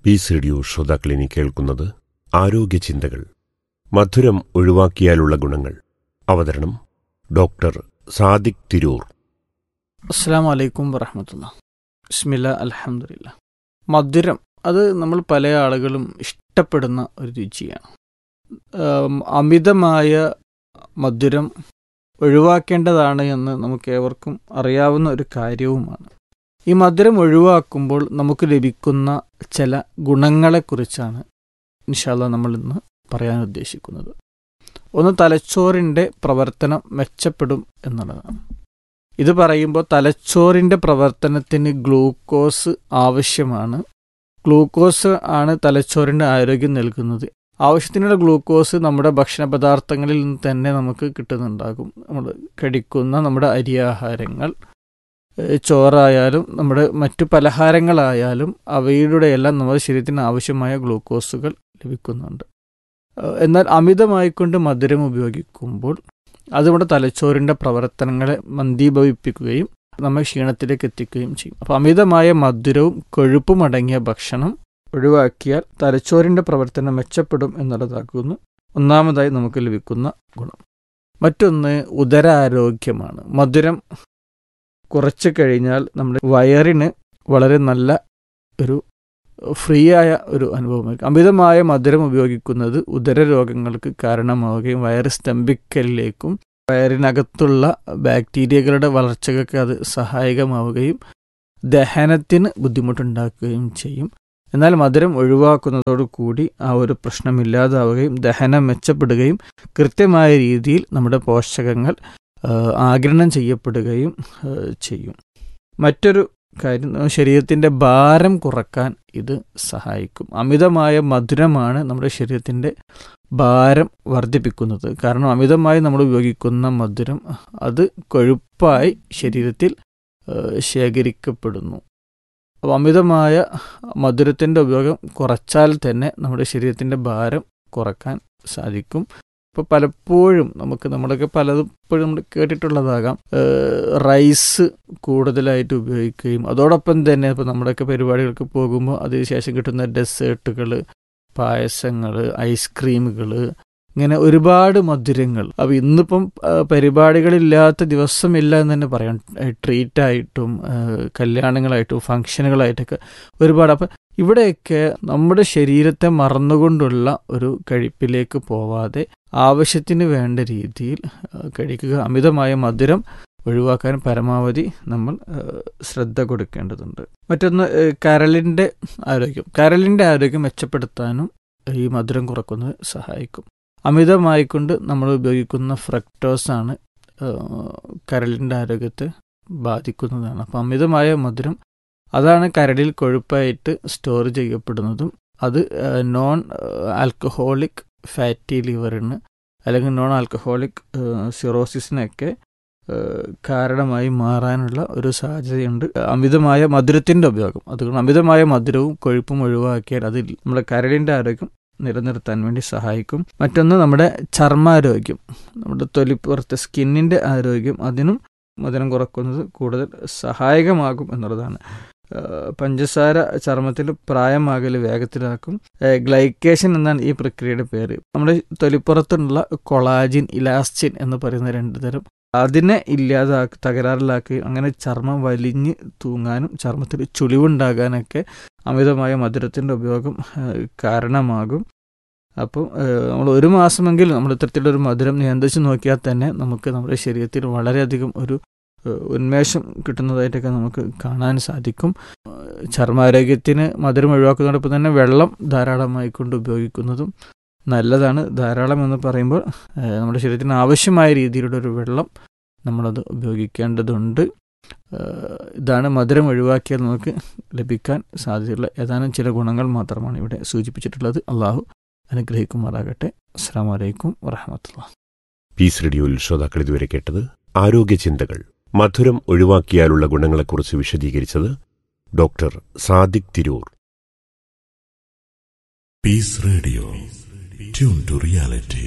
Piece radio ശ്രോതാക്കളിനി കേൾക്കുന്നത് ആരോഗ്യ ചിന്തകൾ മധുരം ഒഴിവാക്കിയാലുള്ള ഗുണങ്ങൾ അവതരണം ഡോക്ടർ സാദിഖ് തിരൂർ അസ്സാം വലൈക്കും വറഹമത്തുള്ള ബിസ്മില്ല അലഹമില്ല മധുരം അത് നമ്മൾ പല ആളുകളും ഇഷ്ടപ്പെടുന്ന ഒരു രുചിയാണ് ആം, അമിതമായ മധുരം ഒഴിവാക്കേണ്ടതാണ് എന്ന് നമുക്ക് ഏവർക്കും അറിയാവുന്ന ഒരു കാര്യവുമാണ് ഈ മധുരം ഒഴിവാക്കുമ്പോൾ നമുക്ക് ലഭിക്കുന്ന ചില ഗുണങ്ങളെക്കുറിച്ചാണ് ഇൻഷാല്ല നമ്മൾ ഇന്ന് പറയാൻ ഉദ്ദേശിക്കുന്നത് ഒന്ന് തലച്ചോറിൻ്റെ പ്രവർത്തനം മെച്ചപ്പെടും എന്നുള്ളതാണ് ഇത് പറയുമ്പോൾ തലച്ചോറിൻ്റെ പ്രവർത്തനത്തിന് ഗ്ലൂക്കോസ് ആവശ്യമാണ് ഗ്ലൂക്കോസ് ആണ് തലച്ചോറിൻ്റെ ആരോഗ്യം നൽകുന്നത് ആവശ്യത്തിനുള്ള ഗ്ലൂക്കോസ് നമ്മുടെ ഭക്ഷണ പദാർത്ഥങ്ങളിൽ നിന്ന് തന്നെ നമുക്ക് കിട്ടുന്നുണ്ടാകും നമ്മൾ കഴിക്കുന്ന നമ്മുടെ അരിയാഹാരങ്ങൾ ഏഹ് ചോറായാലും നമ്മുടെ മറ്റു പലഹാരങ്ങളായാലും അവയുടെ എല്ലാം നമ്മുടെ ശരീരത്തിന് ആവശ്യമായ ഗ്ലൂക്കോസുകൾ ലഭിക്കുന്നുണ്ട് ഏഹ് എന്നാൽ അമിതമായിക്കൊണ്ട് മധുരം ഉപയോഗിക്കുമ്പോൾ അത് നമ്മുടെ തലച്ചോറിൻ്റെ പ്രവർത്തനങ്ങളെ മന്ദീഭവിപ്പിക്കുകയും നമ്മെ ക്ഷീണത്തിലേക്ക് എത്തിക്കുകയും ചെയ്യും അപ്പോൾ അമിതമായ മധുരവും കൊഴുപ്പും അടങ്ങിയ ഭക്ഷണം ഒഴിവാക്കിയാൽ തലച്ചോറിൻ്റെ പ്രവർത്തനം മെച്ചപ്പെടും എന്നുള്ളതാക്കുന്നു ഒന്നാമതായി നമുക്ക് ലഭിക്കുന്ന ഗുണം മറ്റൊന്ന് ഉദരാരോഗ്യമാണ് മധുരം കുറച്ച് കഴിഞ്ഞാൽ നമ്മുടെ വയറിന് വളരെ നല്ല ഒരു ഫ്രീ ആയ ഒരു അനുഭവമായിരിക്കും അമിതമായ മധുരം ഉപയോഗിക്കുന്നത് ഉദര രോഗങ്ങൾക്ക് കാരണമാവുകയും വയറ് സ്തംഭിക്കലിലേക്കും വയറിനകത്തുള്ള ബാക്ടീരിയകളുടെ വളർച്ചയ്ക്കൊക്കെ അത് സഹായകമാവുകയും ദഹനത്തിന് ബുദ്ധിമുട്ടുണ്ടാക്കുകയും ചെയ്യും എന്നാൽ മധുരം ഒഴിവാക്കുന്നതോടുകൂടി ആ ഒരു പ്രശ്നമില്ലാതാവുകയും ദഹനം മെച്ചപ്പെടുകയും കൃത്യമായ രീതിയിൽ നമ്മുടെ പോഷകങ്ങൾ ആ, ആഗിരണം ചെയ്യപ്പെടുകയും ആ, ചെയ്യും മറ്റൊരു കാര്യം ശരീരത്തിൻ്റെ ഭാരം കുറക്കാൻ ഇത് സഹായിക്കും അമിതമായ മധുരമാണ് നമ്മുടെ ശരീരത്തിൻ്റെ ഭാരം വർദ്ധിപ്പിക്കുന്നത് കാരണം അമിതമായി നമ്മൾ ഉപയോഗിക്കുന്ന മധുരം അത് കൊഴുപ്പായി ശരീരത്തിൽ ഏഹ്, ശേഖരിക്കപ്പെടുന്നു അപ്പോൾ അമിതമായ മധുരത്തിൻ്റെ ഉപയോഗം കുറച്ചാൽ തന്നെ നമ്മുടെ ശരീരത്തിൻ്റെ ഭാരം കുറക്കാൻ സാധിക്കും ഇപ്പോൾ പലപ്പോഴും നമുക്ക് നമ്മളൊക്കെ പലതും ഇപ്പോഴും നമ്മൾ കേട്ടിട്ടുള്ളതാകാം ഏഹ്, റൈസ് കൂടുതലായിട്ട് ഉപയോഗിക്കുകയും അതോടൊപ്പം തന്നെ ഇപ്പോൾ നമ്മുടെയൊക്കെ പരിപാടികൾക്ക് പോകുമ്പോൾ അതിനുശേഷം കിട്ടുന്ന ഡെസേർട്ടുകൾ പായസങ്ങൾ ഐസ്ക്രീമുകൾ ഇങ്ങനെ ഒരുപാട് മധുരങ്ങൾ അപ്പോൾ ഇന്നിപ്പം ആ, പരിപാടികളില്ലാത്ത ദിവസമില്ല എന്ന് തന്നെ പറയാം ട്രീറ്റായിട്ടും കല്യാണങ്ങളായിട്ടും ഫങ്ഷനുകളായിട്ടൊക്കെ ഒരുപാട് അപ്പം ഇവിടെയൊക്കെ നമ്മുടെ ശരീരത്തെ മറന്നുകൊണ്ടുള്ള ഒരു കഴിപ്പിലേക്ക് പോവാതെ ആവശ്യത്തിന് വേണ്ട രീതിയിൽ ആ, കഴിക്കുക അമിതമായ മധുരം ഒഴിവാക്കാൻ പരമാവധി നമ്മൾ ആ, ശ്രദ്ധ കൊടുക്കേണ്ടതുണ്ട് മറ്റൊന്ന് ഏ, കരളിൻ്റെ ആരോഗ്യം കരളിൻ്റെ ആരോഗ്യം മെച്ചപ്പെടുത്താനും ഈ മധുരം കുറക്കുന്നത് സഹായിക്കും അമിതമായിക്കൊണ്ട് നമ്മൾ ഉപയോഗിക്കുന്ന ഫ്രക്ടോസാണ് കരളിൻ്റെ ആരോഗ്യത്തെ ബാധിക്കുന്നതാണ് അപ്പം അമിതമായ മധുരം അതാണ് കരളിൽ കൊഴുപ്പായിട്ട് സ്റ്റോർ ചെയ്യപ്പെടുന്നതും അത് നോൺ ആൽക്കഹോളിക് ഫാറ്റി ലിവറിന് അല്ലെങ്കിൽ നോൺ ആൽക്കഹോളിക് സിറോസിസിനൊക്കെ ഏഹ്, കാരണമായി മാറാനുള്ള ഒരു സാധ്യതയുണ്ട് അമിതമായ മധുരത്തിൻ്റെ ഉപയോഗം അതുകൊണ്ട് അമിതമായ മധുരവും കൊഴുപ്പും ഒഴിവാക്കിയാൽ അതിൽ നമ്മുടെ കരളിൻ്റെ ആരോഗ്യം നിലനിർത്താൻ വേണ്ടി സഹായിക്കും മറ്റൊന്ന് നമ്മുടെ ചർമ്മാരോഗ്യം നമ്മുടെ തൊലിപ്പുറത്തെ സ്കിന്നിൻ്റെ ആരോഗ്യം അതിനും മധുരം കുറക്കുന്നത് കൂടുതൽ സഹായകമാകും എന്നുള്ളതാണ് ഏഹ് പഞ്ചസാര ചർമ്മത്തിൽ പ്രായമാകൽ വേഗത്തിലാക്കും ഏഹ് ഗ്ലൈക്കേഷൻ എന്നാണ് ഈ പ്രക്രിയയുടെ പേര് നമ്മുടെ തൊലിപ്പുറത്തുള്ള കൊളാജിൻ ഇലാസ്റ്റിൻ എന്ന് പറയുന്ന രണ്ട് തരം അതിനെ ഇല്ലാതാക്കി തകരാറിലാക്കുകയും അങ്ങനെ ചർമ്മം വലിഞ്ഞ് തൂങ്ങാനും ചർമ്മത്തിൽ ചുളിവുണ്ടാകാനൊക്കെ അമിതമായ മധുരത്തിൻ്റെ ഉപയോഗം ഏഹ് കാരണമാകും അപ്പോൾ നമ്മൾ ഒരു മാസമെങ്കിലും നമ്മൾ ഇത്തരത്തിലൊരു മധുരം നിയന്ത്രിച്ച് നോക്കിയാൽ തന്നെ നമുക്ക് നമ്മുടെ ശരീരത്തിൽ വളരെയധികം ഒരു ഏഹ് ഉന്മേഷം കിട്ടുന്നതായിട്ടൊക്കെ നമുക്ക് കാണാൻ സാധിക്കും ഏഹ് ചർമ്മാരോഗ്യത്തിന് മധുരം ഒഴിവാക്കുന്നതോടൊപ്പം തന്നെ വെള്ളം ധാരാളമായി കൊണ്ട് ഉപയോഗിക്കുന്നതും നല്ലതാണ് ധാരാളം എന്ന് പറയുമ്പോൾ ഏഹ് നമ്മുടെ ശരീരത്തിന് ആവശ്യമായ രീതിയിലുള്ള ഒരു വെള്ളം നമ്മളത് ഉപയോഗിക്കേണ്ടതുണ്ട് ഏഹ് ഇതാണ് മധുരം ഒഴിവാക്കിയാൽ നമുക്ക് ലഭിക്കാൻ സാധ്യതയുള്ള ഏതാനും ചില ഗുണങ്ങൾ മാത്രമാണ് ഇവിടെ സൂചിപ്പിച്ചിട്ടുള്ളത് അള്ളാഹു അനുഗ്രഹിക്കുമാറാകട്ടെ അസ്സാം വലൈക്കും വറഹമത്തുള്ള പീസ് റേഡിയോയിൽ ശ്രോതാക്കൾ ഇതുവരെ കേട്ടത് ആരോഗ്യ ചിന്തകൾ മധുരം ഒഴിവാക്കിയാലുള്ള ഗുണങ്ങളെക്കുറിച്ച് വിശദീകരിച്ചത് doctor Sadiq Tirur Peace Radio. Tune to reality.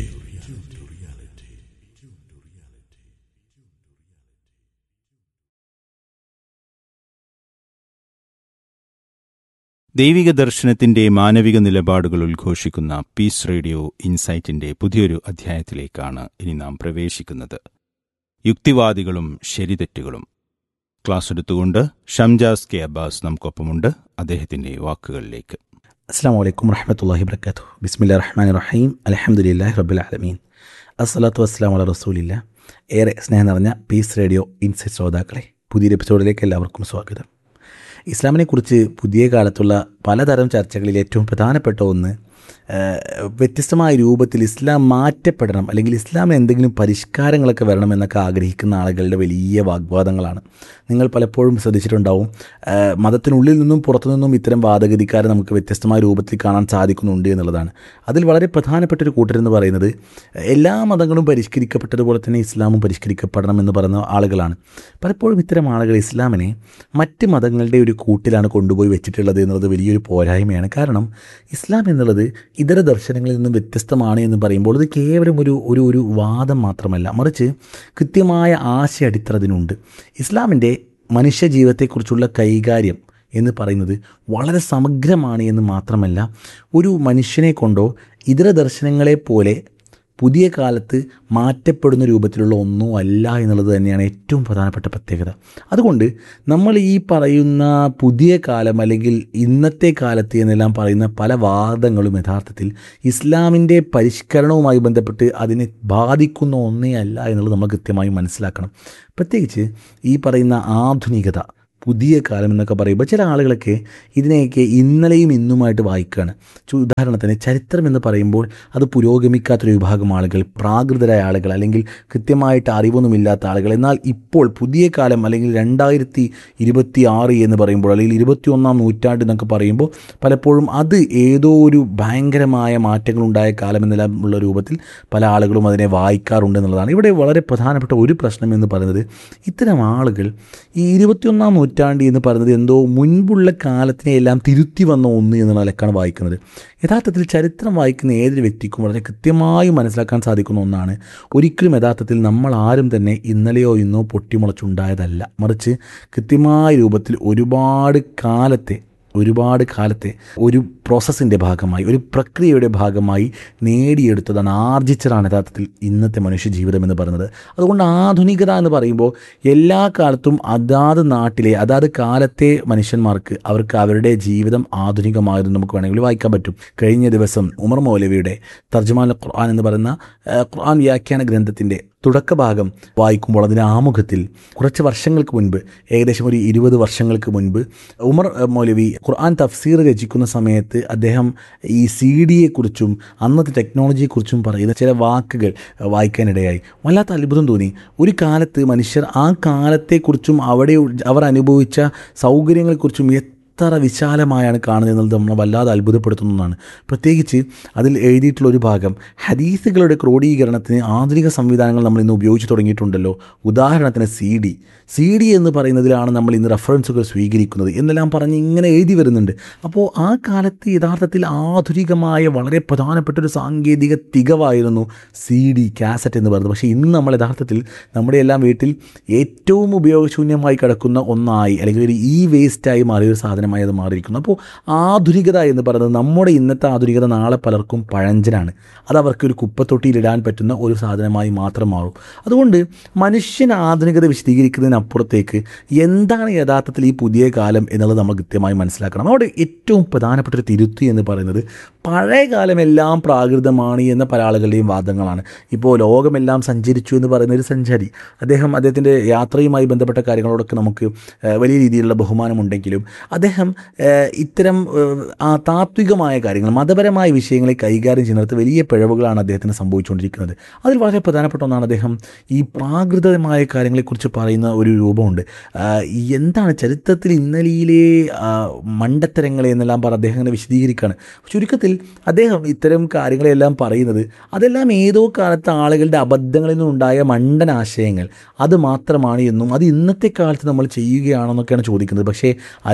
ദൈവിക ദർശനത്തിന്റെ മാനവിക നിലപാടുകൾ ഉദ്ഘോഷിക്കുന്ന പീസ് റേഡിയോ ഇൻസൈറ്റിന്റെ പുതിയൊരു അധ്യായത്തിലേക്കാണ് ഇനി നാം പ്രവേശിക്കുന്നത് യുക്തിവാദികളും ശരിതെറ്റുകളും ക്ലാസ് എടുത്തുകൊണ്ട് ഷംജാസ് കെ അബ്ബാസ് നമുക്കൊപ്പമുണ്ട് അദ്ദേഹത്തിന്റെ വാക്കുകളിലേക്ക് അസ്സാം വലൈക്കും വറഹമത്തല്ലാഹി വർക്കാത്തു ബിസ്മില്ലാ റഹ്മാൻ റഹീം അലഹമുല്ലാഹി റബ്ബുൽ ആലമീൻ അസ്സലാത്തു വസ്സലാം അല റസൂലില്ല ഏറെ സ്നേഹം നിറഞ്ഞ പീസ് റേഡിയോ ഇൻസൈറ്റ് ശ്രോതാക്കളെ പുതിയൊരു എപ്പിസോഡിലേക്ക് എല്ലാവർക്കും സ്വാഗതം ഇസ്ലാമിനെക്കുറിച്ച് പുതിയ കാലത്തുള്ള പലതരം ചർച്ചകളിൽ ഏറ്റവും പ്രധാനപ്പെട്ട ഒന്ന് ഏഹ്, വ്യത്യസ്തമായ രൂപത്തിൽ ഇസ്ലാം മാറ്റപ്പെടണം അല്ലെങ്കിൽ ഇസ്ലാമിന് എന്തെങ്കിലും പരിഷ്കാരങ്ങളൊക്കെ വരണം എന്നൊക്കെ ആഗ്രഹിക്കുന്ന ആളുകളുടെ വലിയ വാഗ്വാദങ്ങളാണ് നിങ്ങൾ പലപ്പോഴും ശ്രദ്ധിച്ചിട്ടുണ്ടാവും ഏഹ്, മതത്തിനുള്ളിൽ നിന്നും പുറത്തു നിന്നും ഇത്തരം വാദഗതിക്കാരെ നമുക്ക് വ്യത്യസ്തമായ രൂപത്തിൽ കാണാൻ സാധിക്കുന്നുണ്ട് എന്നുള്ളതാണ് അതിൽ വളരെ പ്രധാനപ്പെട്ട ഒരു കൂട്ടരെന്ന് പറയുന്നത് എല്ലാ മതങ്ങളും പരിഷ്കരിക്കപ്പെട്ടതുപോലെ തന്നെ ഇസ്ലാമും പരിഷ്കരിക്കപ്പെടണം എന്ന് പറയുന്ന ആളുകളാണ് പലപ്പോഴും ഇത്തരം ആളുകൾ ഇസ്ലാമിനെ മറ്റ് മതങ്ങളുടെ ഒരു കൂട്ടിലാണ് കൊണ്ടുപോയി വെച്ചിട്ടുള്ളത് എന്നുള്ളത് വലിയൊരു പോരായ്മയാണ് കാരണം ഇസ്ലാം എന്നുള്ളത് ഇതര ദർശനങ്ങളിൽ നിന്നും വ്യത്യസ്തമാണ് എന്ന് പറയുമ്പോൾ ഇത് കേവലം ഒരു ഒരു ഒരു വാദം മാത്രമല്ല മറിച്ച് കൃത്യമായ ആശയ അടിത്തറ അതിനുണ്ട് ഇസ്ലാമിൻ്റെ മനുഷ്യ ജീവിതത്തെക്കുറിച്ചുള്ള കൈകാര്യം എന്ന് പറയുന്നത് വളരെ സമഗ്രമാണ് എന്ന് മാത്രമല്ല ഒരു മനുഷ്യനെ കൊണ്ടോ ഇതര ദർശനങ്ങളെ പോലെ പുതിയ കാലത്ത് മാറ്റപ്പെടുന്ന രൂപത്തിലുള്ള ഒന്നും അല്ല എന്നുള്ളത് തന്നെയാണ് ഏറ്റവും പ്രധാനപ്പെട്ട പ്രത്യേകത അതുകൊണ്ട് നമ്മൾ ഈ പറയുന്ന പുതിയ കാലം അല്ലെങ്കിൽ ഇന്നത്തെ കാലത്ത് എന്നെല്ലാം പറയുന്ന പല വാദങ്ങളും യഥാർത്ഥത്തിൽ ഇസ്ലാമിൻ്റെ പരിഷ്കരണവുമായി ബന്ധപ്പെട്ട് അതിനെ ബാധിക്കുന്ന ഒന്നേ അല്ല എന്നുള്ളത് നമ്മൾ കൃത്യമായി മനസ്സിലാക്കണം പ്രത്യേകിച്ച് ഈ പറയുന്ന ആധുനികത പുതിയ കാലം എന്നൊക്കെ പറയുമ്പോൾ ചില ആളുകളൊക്കെ ഇതിനെയൊക്കെ ഇന്നലെയും ഇന്നുമായിട്ട് വായിക്കുകയാണ് ചു- ഉദാഹരണത്തിന് ചരിത്രം എന്ന് പറയുമ്പോൾ അത് പുരോഗമിക്കാത്തൊരു വിഭാഗം ആളുകൾ പ്രാകൃതരായ ആളുകൾ അല്ലെങ്കിൽ കൃത്യമായിട്ട് അറിവൊന്നുമില്ലാത്ത ആളുകൾ എന്നാൽ ഇപ്പോൾ പുതിയ കാലം അല്ലെങ്കിൽ രണ്ടായിരത്തി ഇരുപത്തി ആറ് എന്ന് പറയുമ്പോൾ അല്ലെങ്കിൽ ഇരുപത്തിയൊന്നാം നൂറ്റാണ്ട് എന്നൊക്കെ പറയുമ്പോൾ പലപ്പോഴും അത് ഏതോ ഒരു ഭയങ്കരമായ മാറ്റങ്ങളുണ്ടായ കാലം എന്നെല്ലാം ഉള്ള രൂപത്തിൽ പല ആളുകളും അതിനെ വായിക്കാറുണ്ട് എന്നുള്ളതാണ് ഇവിടെ വളരെ പ്രധാനപ്പെട്ട ഒരു പ്രശ്നം എന്ന് പറയുന്നത് ഇത്തരം ആളുകൾ ഈ ഇരുപത്തിയൊന്നാം നൂറ്റാണ്ട് എന്ന് പറയുന്നത് എന്തോ മുൻപുള്ള കാലത്തിനെ എല്ലാം തിരുത്തി വന്ന ഒന്ന് എന്നുള്ള നിലക്കാണ് വായിക്കുന്നത് യഥാർത്ഥത്തിൽ ചരിത്രം വായിക്കുന്ന ഏതൊരു വ്യക്തിക്കും വളരെ കൃത്യമായി മനസ്സിലാക്കാൻ സാധിക്കുന്ന ഒന്നാണ് ഒരിക്കലും യഥാർത്ഥത്തിൽ നമ്മൾ ആരും തന്നെ ഇന്നലെയോ ഇന്നോ പൊട്ടിമുളച്ചുണ്ടായതല്ല മറിച്ച് കൃത്യമായ രൂപത്തിൽ ഒരുപാട് കാലത്തെ ഒരുപാട് കാലത്തെ ഒരു പ്രോസസ്സിൻ്റെ ഭാഗമായി ഒരു പ്രക്രിയയുടെ ഭാഗമായി നേടിയെടുത്തതാണ് ആർജിച്ചതാണ് യഥാർത്ഥത്തിൽ ഇന്നത്തെ മനുഷ്യ ജീവിതം എന്ന് പറയുന്നത് അതുകൊണ്ട് ആധുനികത എന്ന് പറയുമ്പോൾ എല്ലാ കാലത്തും അതാത് നാട്ടിലെ അതാത് കാലത്തെ മനുഷ്യന്മാർക്ക് അവർക്ക് അവരുടെ ജീവിതം ആധുനികമായിരുന്നു നമുക്ക് വേണമെങ്കിൽ വായിക്കാൻ പറ്റും കഴിഞ്ഞ ദിവസം ഉമർ മൗലവിയുടെ തർജമാൻ ഖുർആൻ എന്ന് പറയുന്ന ആ, ഖുർആൻ വ്യാഖ്യാന ഗ്രന്ഥത്തിൻ്റെ തുടക്കഭാഗം വായിക്കുമ്പോൾ അതിൻ്റെ ആമുഖത്തിൽ കുറച്ച് വർഷങ്ങൾക്ക് മുൻപ് ഏകദേശം ഒരു ഇരുപത് വർഷങ്ങൾക്ക് മുൻപ് ഉമർ അഹ്, മൗലവി ഖുർആൻ തഫ്സീർ രചിക്കുന്ന സമയത്ത് അദ്ദേഹം ഈ സി ഡിയെക്കുറിച്ചും അന്നത്തെ ടെക്നോളജിയെക്കുറിച്ചും പറയുന്ന ചില വാക്കുകൾ അഹ്, വായിക്കാനിടയായി വല്ലാത്ത അത്ഭുതം തോന്നി ഒരു കാലത്ത് മനുഷ്യർ ആ കാലത്തെക്കുറിച്ചും അവിടെ അവർ അനുഭവിച്ച സൗകര്യങ്ങളെക്കുറിച്ചും എത്ര വിശാലമായാണ് കാണുന്നത് എന്നുള്ളത് നമ്മളെ വല്ലാതെ അത്ഭുതപ്പെടുത്തുന്നതാണ് പ്രത്യേകിച്ച് അതിൽ എഴുതിയിട്ടുള്ള ഒരു ഭാഗം ഹദീസുകളുടെ ക്രോഡീകരണത്തിന് ആധുനിക സംവിധാനങ്ങൾ നമ്മൾ ഇന്ന് ഉപയോഗിച്ച് തുടങ്ങിയിട്ടുണ്ടല്ലോ ഉദാഹരണത്തിന് സി ഡി സി ഡി എന്ന് പറയുന്നതിലാണ് നമ്മൾ ഇന്ന് റെഫറൻസുകൾ സ്വീകരിക്കുന്നത് എന്നെല്ലാം പറഞ്ഞ് ഇങ്ങനെ എഴുതി വരുന്നുണ്ട് അപ്പോൾ ആ കാലത്ത് യഥാർത്ഥത്തിൽ ആധുനികമായ വളരെ പ്രധാനപ്പെട്ട ഒരു സാങ്കേതിക തികവായിരുന്നു സി ഡി കാസറ്റ് എന്ന് പറയുന്നത് പക്ഷേ ഇന്ന് നമ്മൾ യഥാർത്ഥത്തിൽ നമ്മുടെ എല്ലാം വീട്ടിൽ ഏറ്റവും ഉപയോഗശൂന്യമായി കിടക്കുന്ന ഒന്നായി അല്ലെങ്കിൽ ഒരു ഇ വേസ്റ്റായി മാറിയ ഒരു സാധനമായി അത് മാറിയിരിക്കുന്നു അപ്പോൾ ആധുനികത എന്ന് പറയുന്നത് നമ്മുടെ ഇന്നത്തെ ആധുനികത നാളെ പലർക്കും പഴഞ്ചനാണ് അത് അവർക്ക് ഒരു കുപ്പത്തൊട്ടിയിലിടാൻ പറ്റുന്ന ഒരു സാധനമായി മാത്രം മാറും അതുകൊണ്ട് മനുഷ്യൻ ആധുനികത വിശദീകരിക്കുന്നതിനപ്പുറത്തേക്ക് എന്താണ് യഥാർത്ഥത്തിൽ ഈ പുതിയ കാലം എന്നുള്ളത് നമ്മൾ കൃത്യമായി മനസ്സിലാക്കണം അവിടെ ഏറ്റവും പ്രധാനപ്പെട്ട ഒരു തിരുത്തി എന്ന് പറയുന്നത് പഴയ കാലമെല്ലാം പ്രാകൃതമാണ് എന്ന പല ആളുകളുടെയും വാദങ്ങളാണ് ഇപ്പോൾ ലോകമെല്ലാം സഞ്ചരിച്ചു എന്ന് പറയുന്ന ഒരു സഞ്ചാരി അദ്ദേഹം അദ്ദേഹത്തിൻ്റെ യാത്രയുമായി ബന്ധപ്പെട്ട കാര്യങ്ങളോടൊക്കെ നമുക്ക് ഏഹ്, വലിയ രീതിയിലുള്ള ബഹുമാനമുണ്ടെങ്കിലും അദ്ദേഹം ഏഹ്, ഇത്തരം ഏഹ്, ആ താത്വികമായ കാര്യങ്ങൾ മതപരമായ വിഷയങ്ങളെ കൈകാര്യം ചെയ്യുന്നിടത്ത് വലിയ പിഴവുകളാണ് അദ്ദേഹത്തിന് സംഭവിച്ചുകൊണ്ടിരിക്കുന്നത് അതിൽ വളരെ പ്രധാനപ്പെട്ട ഒന്നാണ് അദ്ദേഹം ഈ പ്രാകൃതമായ കാര്യങ്ങളെക്കുറിച്ച് പറയുന്ന ഒരു രൂപമുണ്ട് ആ, ഈ എന്താണ് ചരിത്രത്തിൽ ഇന്നലെയിലെ ആ, മണ്ടത്തരങ്ങളെ എന്നെല്ലാം പറഞ്ഞ് അദ്ദേഹം അങ്ങനെ വിശദീകരിക്കുകയാണ് ചുരുക്കത്തിൽ അദ്ദേഹം ഇത്തരം കാര്യങ്ങളെല്ലാം പറയുന്നത് അതെല്ലാം ഏതോ കാലത്ത് ആളുകളുടെ അബദ്ധങ്ങളിൽ നിന്നുണ്ടായ മണ്ടൻ ആശയങ്ങൾ അത് മാത്രമാണ് എന്നും അത് ഇന്നത്തെ കാലത്ത് നമ്മൾ ചെയ്യുകയാണെന്നൊക്കെയാണ് ചോദിക്കുന്നത് പക്ഷേ അത്ഭുതപ്പെടുത്തുന്ന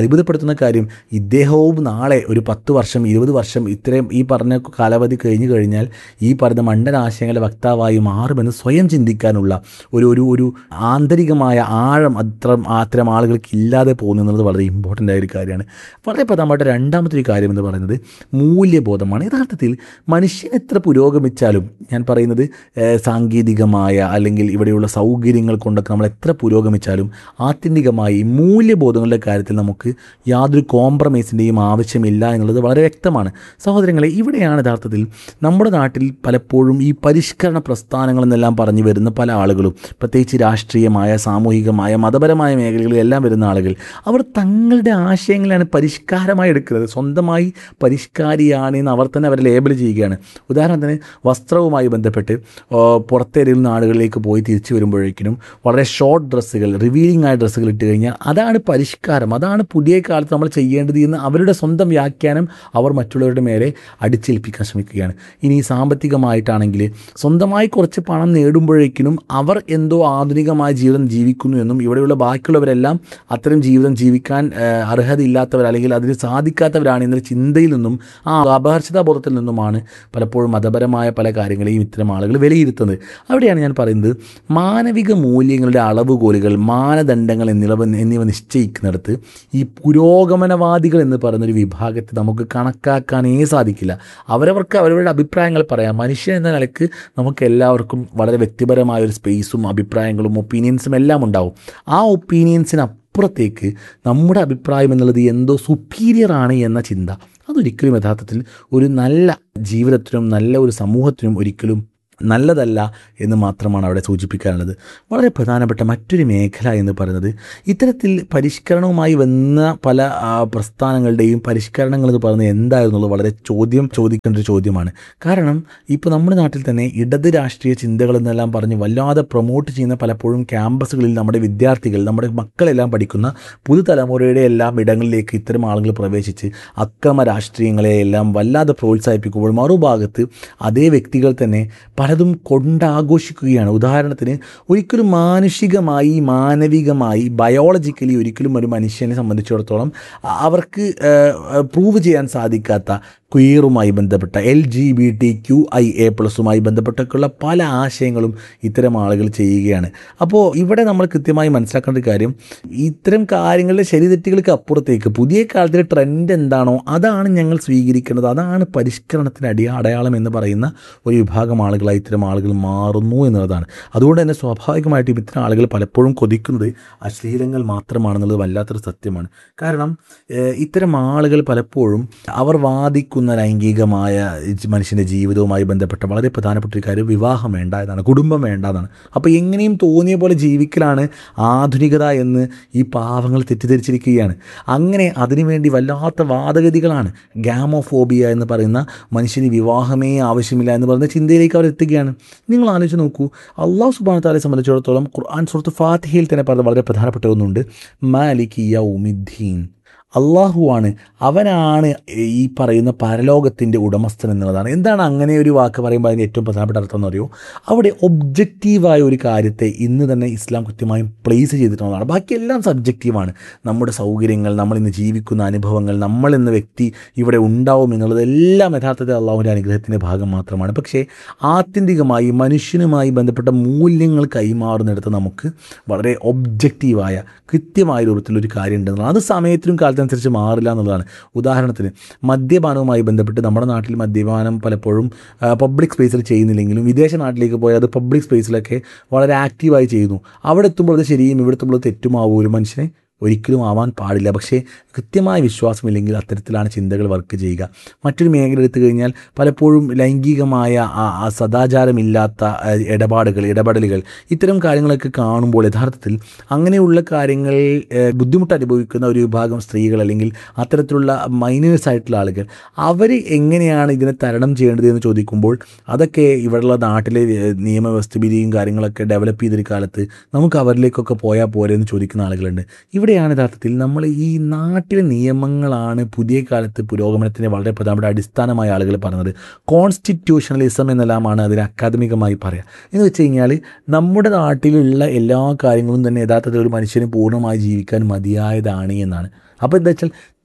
പറ്റുന്ന കാര്യം ഇദ്ദേഹവും നാളെ ഒരു പത്ത് വർഷം ഇരുപത് വർഷം ഇത്രയും ഈ പറഞ്ഞ കാലാവധി കഴിഞ്ഞു കഴിഞ്ഞാൽ ഈ പറഞ്ഞ മണ്ടൻ ആശയങ്ങളുടെ വക്താവായി മാറുമെന്ന് സ്വയം ചിന്തിക്കാനുള്ള ഒരു ഒരു ഒരു ആന്തരികമായ ആഴം അത്ര അത്തരം ആളുകൾക്ക് ഇല്ലാതെ പോകുന്നു എന്നുള്ളത് വളരെ ഇമ്പോർട്ടൻ്റ് ആയ ഒരു കാര്യമാണ് വളരെ പ്രധാനമായിട്ട് രണ്ടാമത്തെ ഒരു കാര്യം എന്ന് പറയുന്നത് മൂല്യബോധമാണ് യഥാർത്ഥത്തിൽ മനുഷ്യൻ എത്ര പുരോഗമിച്ചാലും ഞാൻ പറയുന്നത് ഏഹ്, സാങ്കേതികമായ അല്ലെങ്കിൽ ഇവിടെയുള്ള സൗകര്യങ്ങൾ കൊണ്ടൊക്കെ നമ്മൾ എത്ര പുരോഗമിച്ചാലും ആത്യന്തികമായി മൂല്യബോധങ്ങളുടെ കാര്യത്തിൽ നമുക്ക് യാതൊരു കോംപ്രമൈസിൻ്റെയും ആവശ്യമില്ല എന്നുള്ളത് വളരെ വ്യക്തമാണ് സഹോദരങ്ങളെ ഇവിടെയാണ് യഥാർത്ഥത്തിൽ നമ്മുടെ നാട്ടിൽ പലപ്പോഴും ഈ പരിഷ്കരണ പ്രസ്ഥാനങ്ങൾ എന്നെല്ലാം പറഞ്ഞു വരുന്ന പല ആളുകളും പ്രത്യേകിച്ച് രാഷ്ട്രീയമായ സാമൂഹികമായ മതപരമായ മേഖലകളിലെല്ലാം വരുന്ന ആളുകൾ അവർ തങ്ങളുടെ ആശയങ്ങളാണ് പരിഷ്കാരമായി എടുക്കുന്നത് സ്വന്തമായി പരിഷ്കാരിയാണ് എന്ന് അവർ തന്നെ അവരെ ലേബൽ ചെയ്യുകയാണ് ഉദാഹരണത്തിന് വസ്ത്രവുമായി ബന്ധപ്പെട്ട് ആ, പുറത്തേരിൽ നാടുകളിലേക്ക് പോയി തിരിച്ചു വരുമ്പോഴേക്കിനും വളരെ ഷോർട്ട് ഡ്രസ്സുകൾ റിവീലിംഗ് ആയ ഡ്രസ്സുകൾ ഇട്ട് കഴിഞ്ഞാൽ അതാണ് പരിഷ്കാരം അതാണ് പുതിയ കാലത്ത് നമ്മൾ ചെയ്യേണ്ടത് എന്ന് അവരുടെ സ്വന്തം വ്യാഖ്യാനം അവർ മറ്റുള്ളവരുടെ മേലെ അടിച്ചേൽപ്പിക്കാൻ ശ്രമിക്കുകയാണ് ഇനി സാമ്പത്തികമായിട്ടാണെങ്കിൽ സ്വന്തമായി കുറച്ച് പണം നേടുമ്പോഴേക്കിനും അവർ എന്തോ ആധുനികമായ ജീവിതം ജീവിക്കുന്നു എന്നും ഇവിടെയുള്ള ബാക്കിയുള്ളവരെല്ലാം അത്തരം ജീവിതം ജീവിക്കാൻ ആ, അർഹതയില്ലാത്തവർ അല്ലെങ്കിൽ അതിന് സാധിക്കാത്തവരാണ് എന്നൊരു ചിന്തയിൽ നിന്നും ആ അപഹർഷതാബോധത്തിൽ നിന്നുമാണ് പലപ്പോഴും മതപരമായ പല കാര്യങ്ങളെയും ഇത്തരം ആളുകൾ വിലയിരുത്തുന്നത് അവിടെയാണ് ഞാൻ പറയുന്നത് മാനവിക മൂല്യങ്ങളുടെ അളവുകോലുകൾ മാനദണ്ഡങ്ങൾ എന്നിവ എന്നിവ നിശ്ചയിക്കുന്നിടത്ത് ഈ പുരോഗമനവാദികൾ എന്ന് പറയുന്ന ഒരു വിഭാഗത്തെ നമുക്ക് കണക്കാക്കാനേ സാധിക്കില്ല അവരവർക്ക് അവരവരുടെ അഭിപ്രായങ്ങൾ പറയാം മനുഷ്യൻ എന്ന നിലക്ക് നമുക്ക് എല്ലാവർക്കും വളരെ വ്യക്തിപരമായ ഒരു സ്പേസും അഭിപ്രായങ്ങളും ഒപ്പീനിയൻസും എല്ലാം ഉണ്ടാവും ആ ഒപ്പീനിയൻസിന് അപ്പുറത്തേക്ക് നമ്മുടെ അഭിപ്രായം എന്നുള്ളത് എന്തോ സുപ്പീരിയർ ആണ് എന്ന ചിന്ത അതൊരിക്കലും യഥാർത്ഥത്തിൽ ഒരു നല്ല ജീവിതത്തിനും നല്ല ഒരു സമൂഹത്തിനും ഒരിക്കലും നല്ലതല്ല എന്ന് മാത്രമാണ് അവിടെ സൂചിപ്പിക്കാനുള്ളത് വളരെ പ്രധാനപ്പെട്ട മറ്റൊരു മേഖല എന്ന് പറയുന്നത് ഇത്തരത്തിൽ പരിഷ്കരണവുമായി വന്ന പല ആ, പ്രസ്ഥാനങ്ങളുടെയും പരിഷ്കരണങ്ങൾ എന്ന് പറയുന്നത് എന്തായിരുന്നുള്ളത് വളരെ ചോദ്യം ചോദിക്കേണ്ട ഒരു ചോദ്യമാണ് കാരണം ഇപ്പോൾ നമ്മുടെ നാട്ടിൽ തന്നെ ഇടത് രാഷ്ട്രീയ ചിന്തകൾ എന്നെല്ലാം പറഞ്ഞ് വല്ലാതെ പ്രൊമോട്ട് ചെയ്യുന്ന പലപ്പോഴും ക്യാമ്പസുകളിൽ നമ്മുടെ വിദ്യാർത്ഥികൾ നമ്മുടെ മക്കളെല്ലാം പഠിക്കുന്ന പുതുതലമുറയുടെ എല്ലാം ഇടങ്ങളിലേക്ക് ഇത്തരം ആളുകൾ പ്രവേശിച്ച് അക്രമ രാഷ്ട്രീയങ്ങളെ എല്ലാം വല്ലാതെ പ്രോത്സാഹിപ്പിക്കുമ്പോൾ മറുഭാഗത്ത് അതേ വ്യക്തികൾ തന്നെ പലതും കൊണ്ടാഘോഷിക്കുകയാണ് ഉദാഹരണത്തിന് ഒരിക്കലും മാനുഷികമായി മാനവികമായി ബയോളജിക്കലി ഒരിക്കലും ഒരു മനുഷ്യനെ സംബന്ധിച്ചിടത്തോളം അ- അവർക്ക് പ്രൂവ് ചെയ്യാൻ സാധിക്കാത്ത ക്വീറുമായി ബന്ധപ്പെട്ട L G B T Q I A പ്ലസുമായി ബന്ധപ്പെട്ടൊക്കെയുള്ള പല ആശയങ്ങളും ഇത്തരം ആളുകൾ ചെയ്യുകയാണ് അപ്പോൾ ഇവിടെ നമ്മൾ കൃത്യമായി മനസ്സിലാക്കേണ്ട ഒരു കാര്യം ഇത്തരം കാര്യങ്ങളുടെ ശരിതെറ്റുകൾക്ക് അപ്പുറത്തേക്ക് പുതിയ കാലത്തിലെ ട്രെൻഡ് എന്താണോ അതാണ് ഞങ്ങൾ സ്വീകരിക്കേണ്ടത് അതാണ് പരിഷ്കരണത്തിന് അടി അടയാളം എന്ന് പറയുന്ന ഒരു വിഭാഗം ആളുകളായി ഇത്തരം ആളുകൾ മാറുന്നു എന്നുള്ളതാണ് അതുകൊണ്ട് തന്നെ സ്വാഭാവികമായിട്ടും ഇത്തരം ആളുകൾ പലപ്പോഴും കൊതിക്കുന്നത് അശ്ലീലങ്ങൾ മാത്രമാണെന്നുള്ളത് വല്ലാത്തൊരു സത്യമാണ് കാരണം ഏഹ്, ഇത്തരം ആളുകൾ പലപ്പോഴും അവർ വാദിക്കുന്ന ലൈംഗികമായ ജി- മനുഷ്യൻ്റെ ജീവിതവുമായി ബന്ധപ്പെട്ട വളരെ പ്രധാനപ്പെട്ട ഒരു കാര്യം വിവാഹം വേണ്ട എന്നാണ് കുടുംബം വേണ്ട എന്നാണ് അപ്പോൾ എങ്ങനെയും തോന്നിയ പോലെ ജീവിക്കലാണ് ആധുനികത എന്ന് ഈ പാവങ്ങൾ തെറ്റിദ്ധരിച്ചിരിക്കുകയാണ് അങ്ങനെ അതിനുവേണ്ടി വല്ലാത്ത വാദഗതികളാണ് ഗാമോഫോബിയ എന്ന് പറയുന്ന മനുഷ്യന് വിവാഹമേ ആവശ്യമില്ല എന്ന് പറയുന്ന ചിന്തയിലേക്ക് അവർ എത്തുകയാണ് നിങ്ങൾ ആലോചിച്ച് നോക്കൂ അള്ളാഹു സുബാന താലെ സംബന്ധിച്ചിടത്തോളം ഖുർആൻ സുഹൃത്ത് ഫാത്തിഹയിൽ തന്നെ പറഞ്ഞ വളരെ പ്രധാനപ്പെട്ട ഒന്നുണ്ട് മാലിക് യൗമിദ്ദീൻ അള്ളാഹുവാണ് അവനാണ് ഈ പറയുന്ന പരലോകത്തിൻ്റെ ഉടമസ്ഥൻ എന്നുള്ളതാണ് എന്താണ് അങ്ങനെ ഒരു വാക്ക് പറയുമ്പോൾ അതിൻ്റെ ഏറ്റവും പ്രധാനപ്പെട്ട അർത്ഥം എന്ന് അറിയോ അവിടെ ഒബ്ജക്റ്റീവായ ഒരു കാര്യത്തെ ഇന്ന് തന്നെ ഇസ്ലാം കൃത്യമായും പ്ലേസ് ചെയ്തിട്ടുള്ളതാണ് ബാക്കിയെല്ലാം സബ്ജക്റ്റീവാണ് നമ്മുടെ സൗകര്യങ്ങൾ നമ്മൾ ഇന്ന് ജീവിക്കുന്ന അനുഭവങ്ങൾ നമ്മൾ എന്ന വ്യക്തി ഇവിടെ ഉണ്ടാവും എന്നുള്ളതെല്ലാം യഥാർത്ഥത്തിൽ അള്ളാഹുവിൻ്റെ അനുഗ്രഹത്തിൻ്റെ ഭാഗം മാത്രമാണ് പക്ഷേ ആത്യന്തികമായി മനുഷ്യനുമായി ബന്ധപ്പെട്ട മൂല്യങ്ങൾ കൈമാറുന്നിടത്ത് നമുക്ക് വളരെ ഒബ്ജക്റ്റീവായ കൃത്യമായ രൂപത്തിൽ ഒരു കാര്യം ഉണ്ടെന്നുള്ളത് അത് സമയത്തിനും കാലത്തനുസരിച്ച് മാറില്ല എന്നുള്ളതാണ് ഉദാഹരണത്തിന് മദ്യപാനവുമായി ബന്ധപ്പെട്ട് നമ്മുടെ നാട്ടിൽ മദ്യപാനം പലപ്പോഴും പബ്ലിക് സ്പേസിൽ ചെയ്യുന്നില്ലെങ്കിലും വിദേശ നാട്ടിലേക്ക് പോയാൽ അത് പബ്ലിക് സ്പേസിലൊക്കെ വളരെ ആക്റ്റീവായി ചെയ്യുന്നു അവിടെ എത്തുമ്പോൾ അത് ശരിയും ഇവിടെ എത്തുമ്പോൾ അത് തെറ്റുമാവും ഒരു മനുഷ്യനെ ഒരിക്കലും ആവാൻ പാടില്ല പക്ഷേ കൃത്യമായ വിശ്വാസമില്ലെങ്കിൽ അത്തരത്തിലാണ് ചിന്തകൾ വർക്ക് ചെയ്യുക മറ്റൊരു മേഖല എടുത്തു കഴിഞ്ഞാൽ പലപ്പോഴും ലൈംഗികമായ ആ- ആ സദാചാരമില്ലാത്ത ആ, ഇടപാടുകൾ ഇടപെടലുകൾ ഇത്തരം കാര്യങ്ങളൊക്കെ കാണുമ്പോൾ യഥാർത്ഥത്തിൽ അങ്ങനെയുള്ള കാര്യങ്ങൾ ഏഹ്, ബുദ്ധിമുട്ട് അനുഭവിക്കുന്ന ഒരു വിഭാഗം സ്ത്രീകൾ അല്ലെങ്കിൽ അത്തരത്തിലുള്ള മൈനേഴ്സ് ആയിട്ടുള്ള ആളുകൾ അവർ എങ്ങനെയാണ് ഇതിനെ തരണം ചെയ്യേണ്ടത് എന്ന് ചോദിക്കുമ്പോൾ അതൊക്കെ ഇവിടെയുള്ള നാട്ടിലെ ഏഹ്, നിയമവ്യവസ്ഥിതിയും കാര്യങ്ങളൊക്കെ ഡെവലപ്പ് ചെയ്തൊരു കാലത്ത് നമുക്ക് അവരിലേക്കൊക്കെ പോയാൽ പോരെ എന്ന് ചോദിക്കുന്ന ആളുകളുണ്ട് ഇവിടെയാണ് യഥാർത്ഥത്തിൽ നമ്മൾ ഈ നാട്ടിലെ നിയമങ്ങളാണ് പുതിയ കാലത്ത് പുരോഗമനത്തിന് വളരെ പ്രധാനപ്പെട്ട അടിസ്ഥാനമായ ആളുകൾ പറയുന്നത് കോൺസ്റ്റിറ്റ്യൂഷണലിസം എന്നെല്ലാമാണ് അതിന് അക്കാദമികമായി പറയുക എന്ന് വെച്ച് കഴിഞ്ഞാൽ നമ്മുടെ നാട്ടിലുള്ള എല്ലാ കാര്യങ്ങളും തന്നെ യഥാർത്ഥത്തിൽ ഒരു മനുഷ്യന് പൂർണ്ണമായി ജീവിക്കാൻ മതിയായതാണ് എന്നാണ് അപ്പോൾ എന്താ വെച്ചാൽ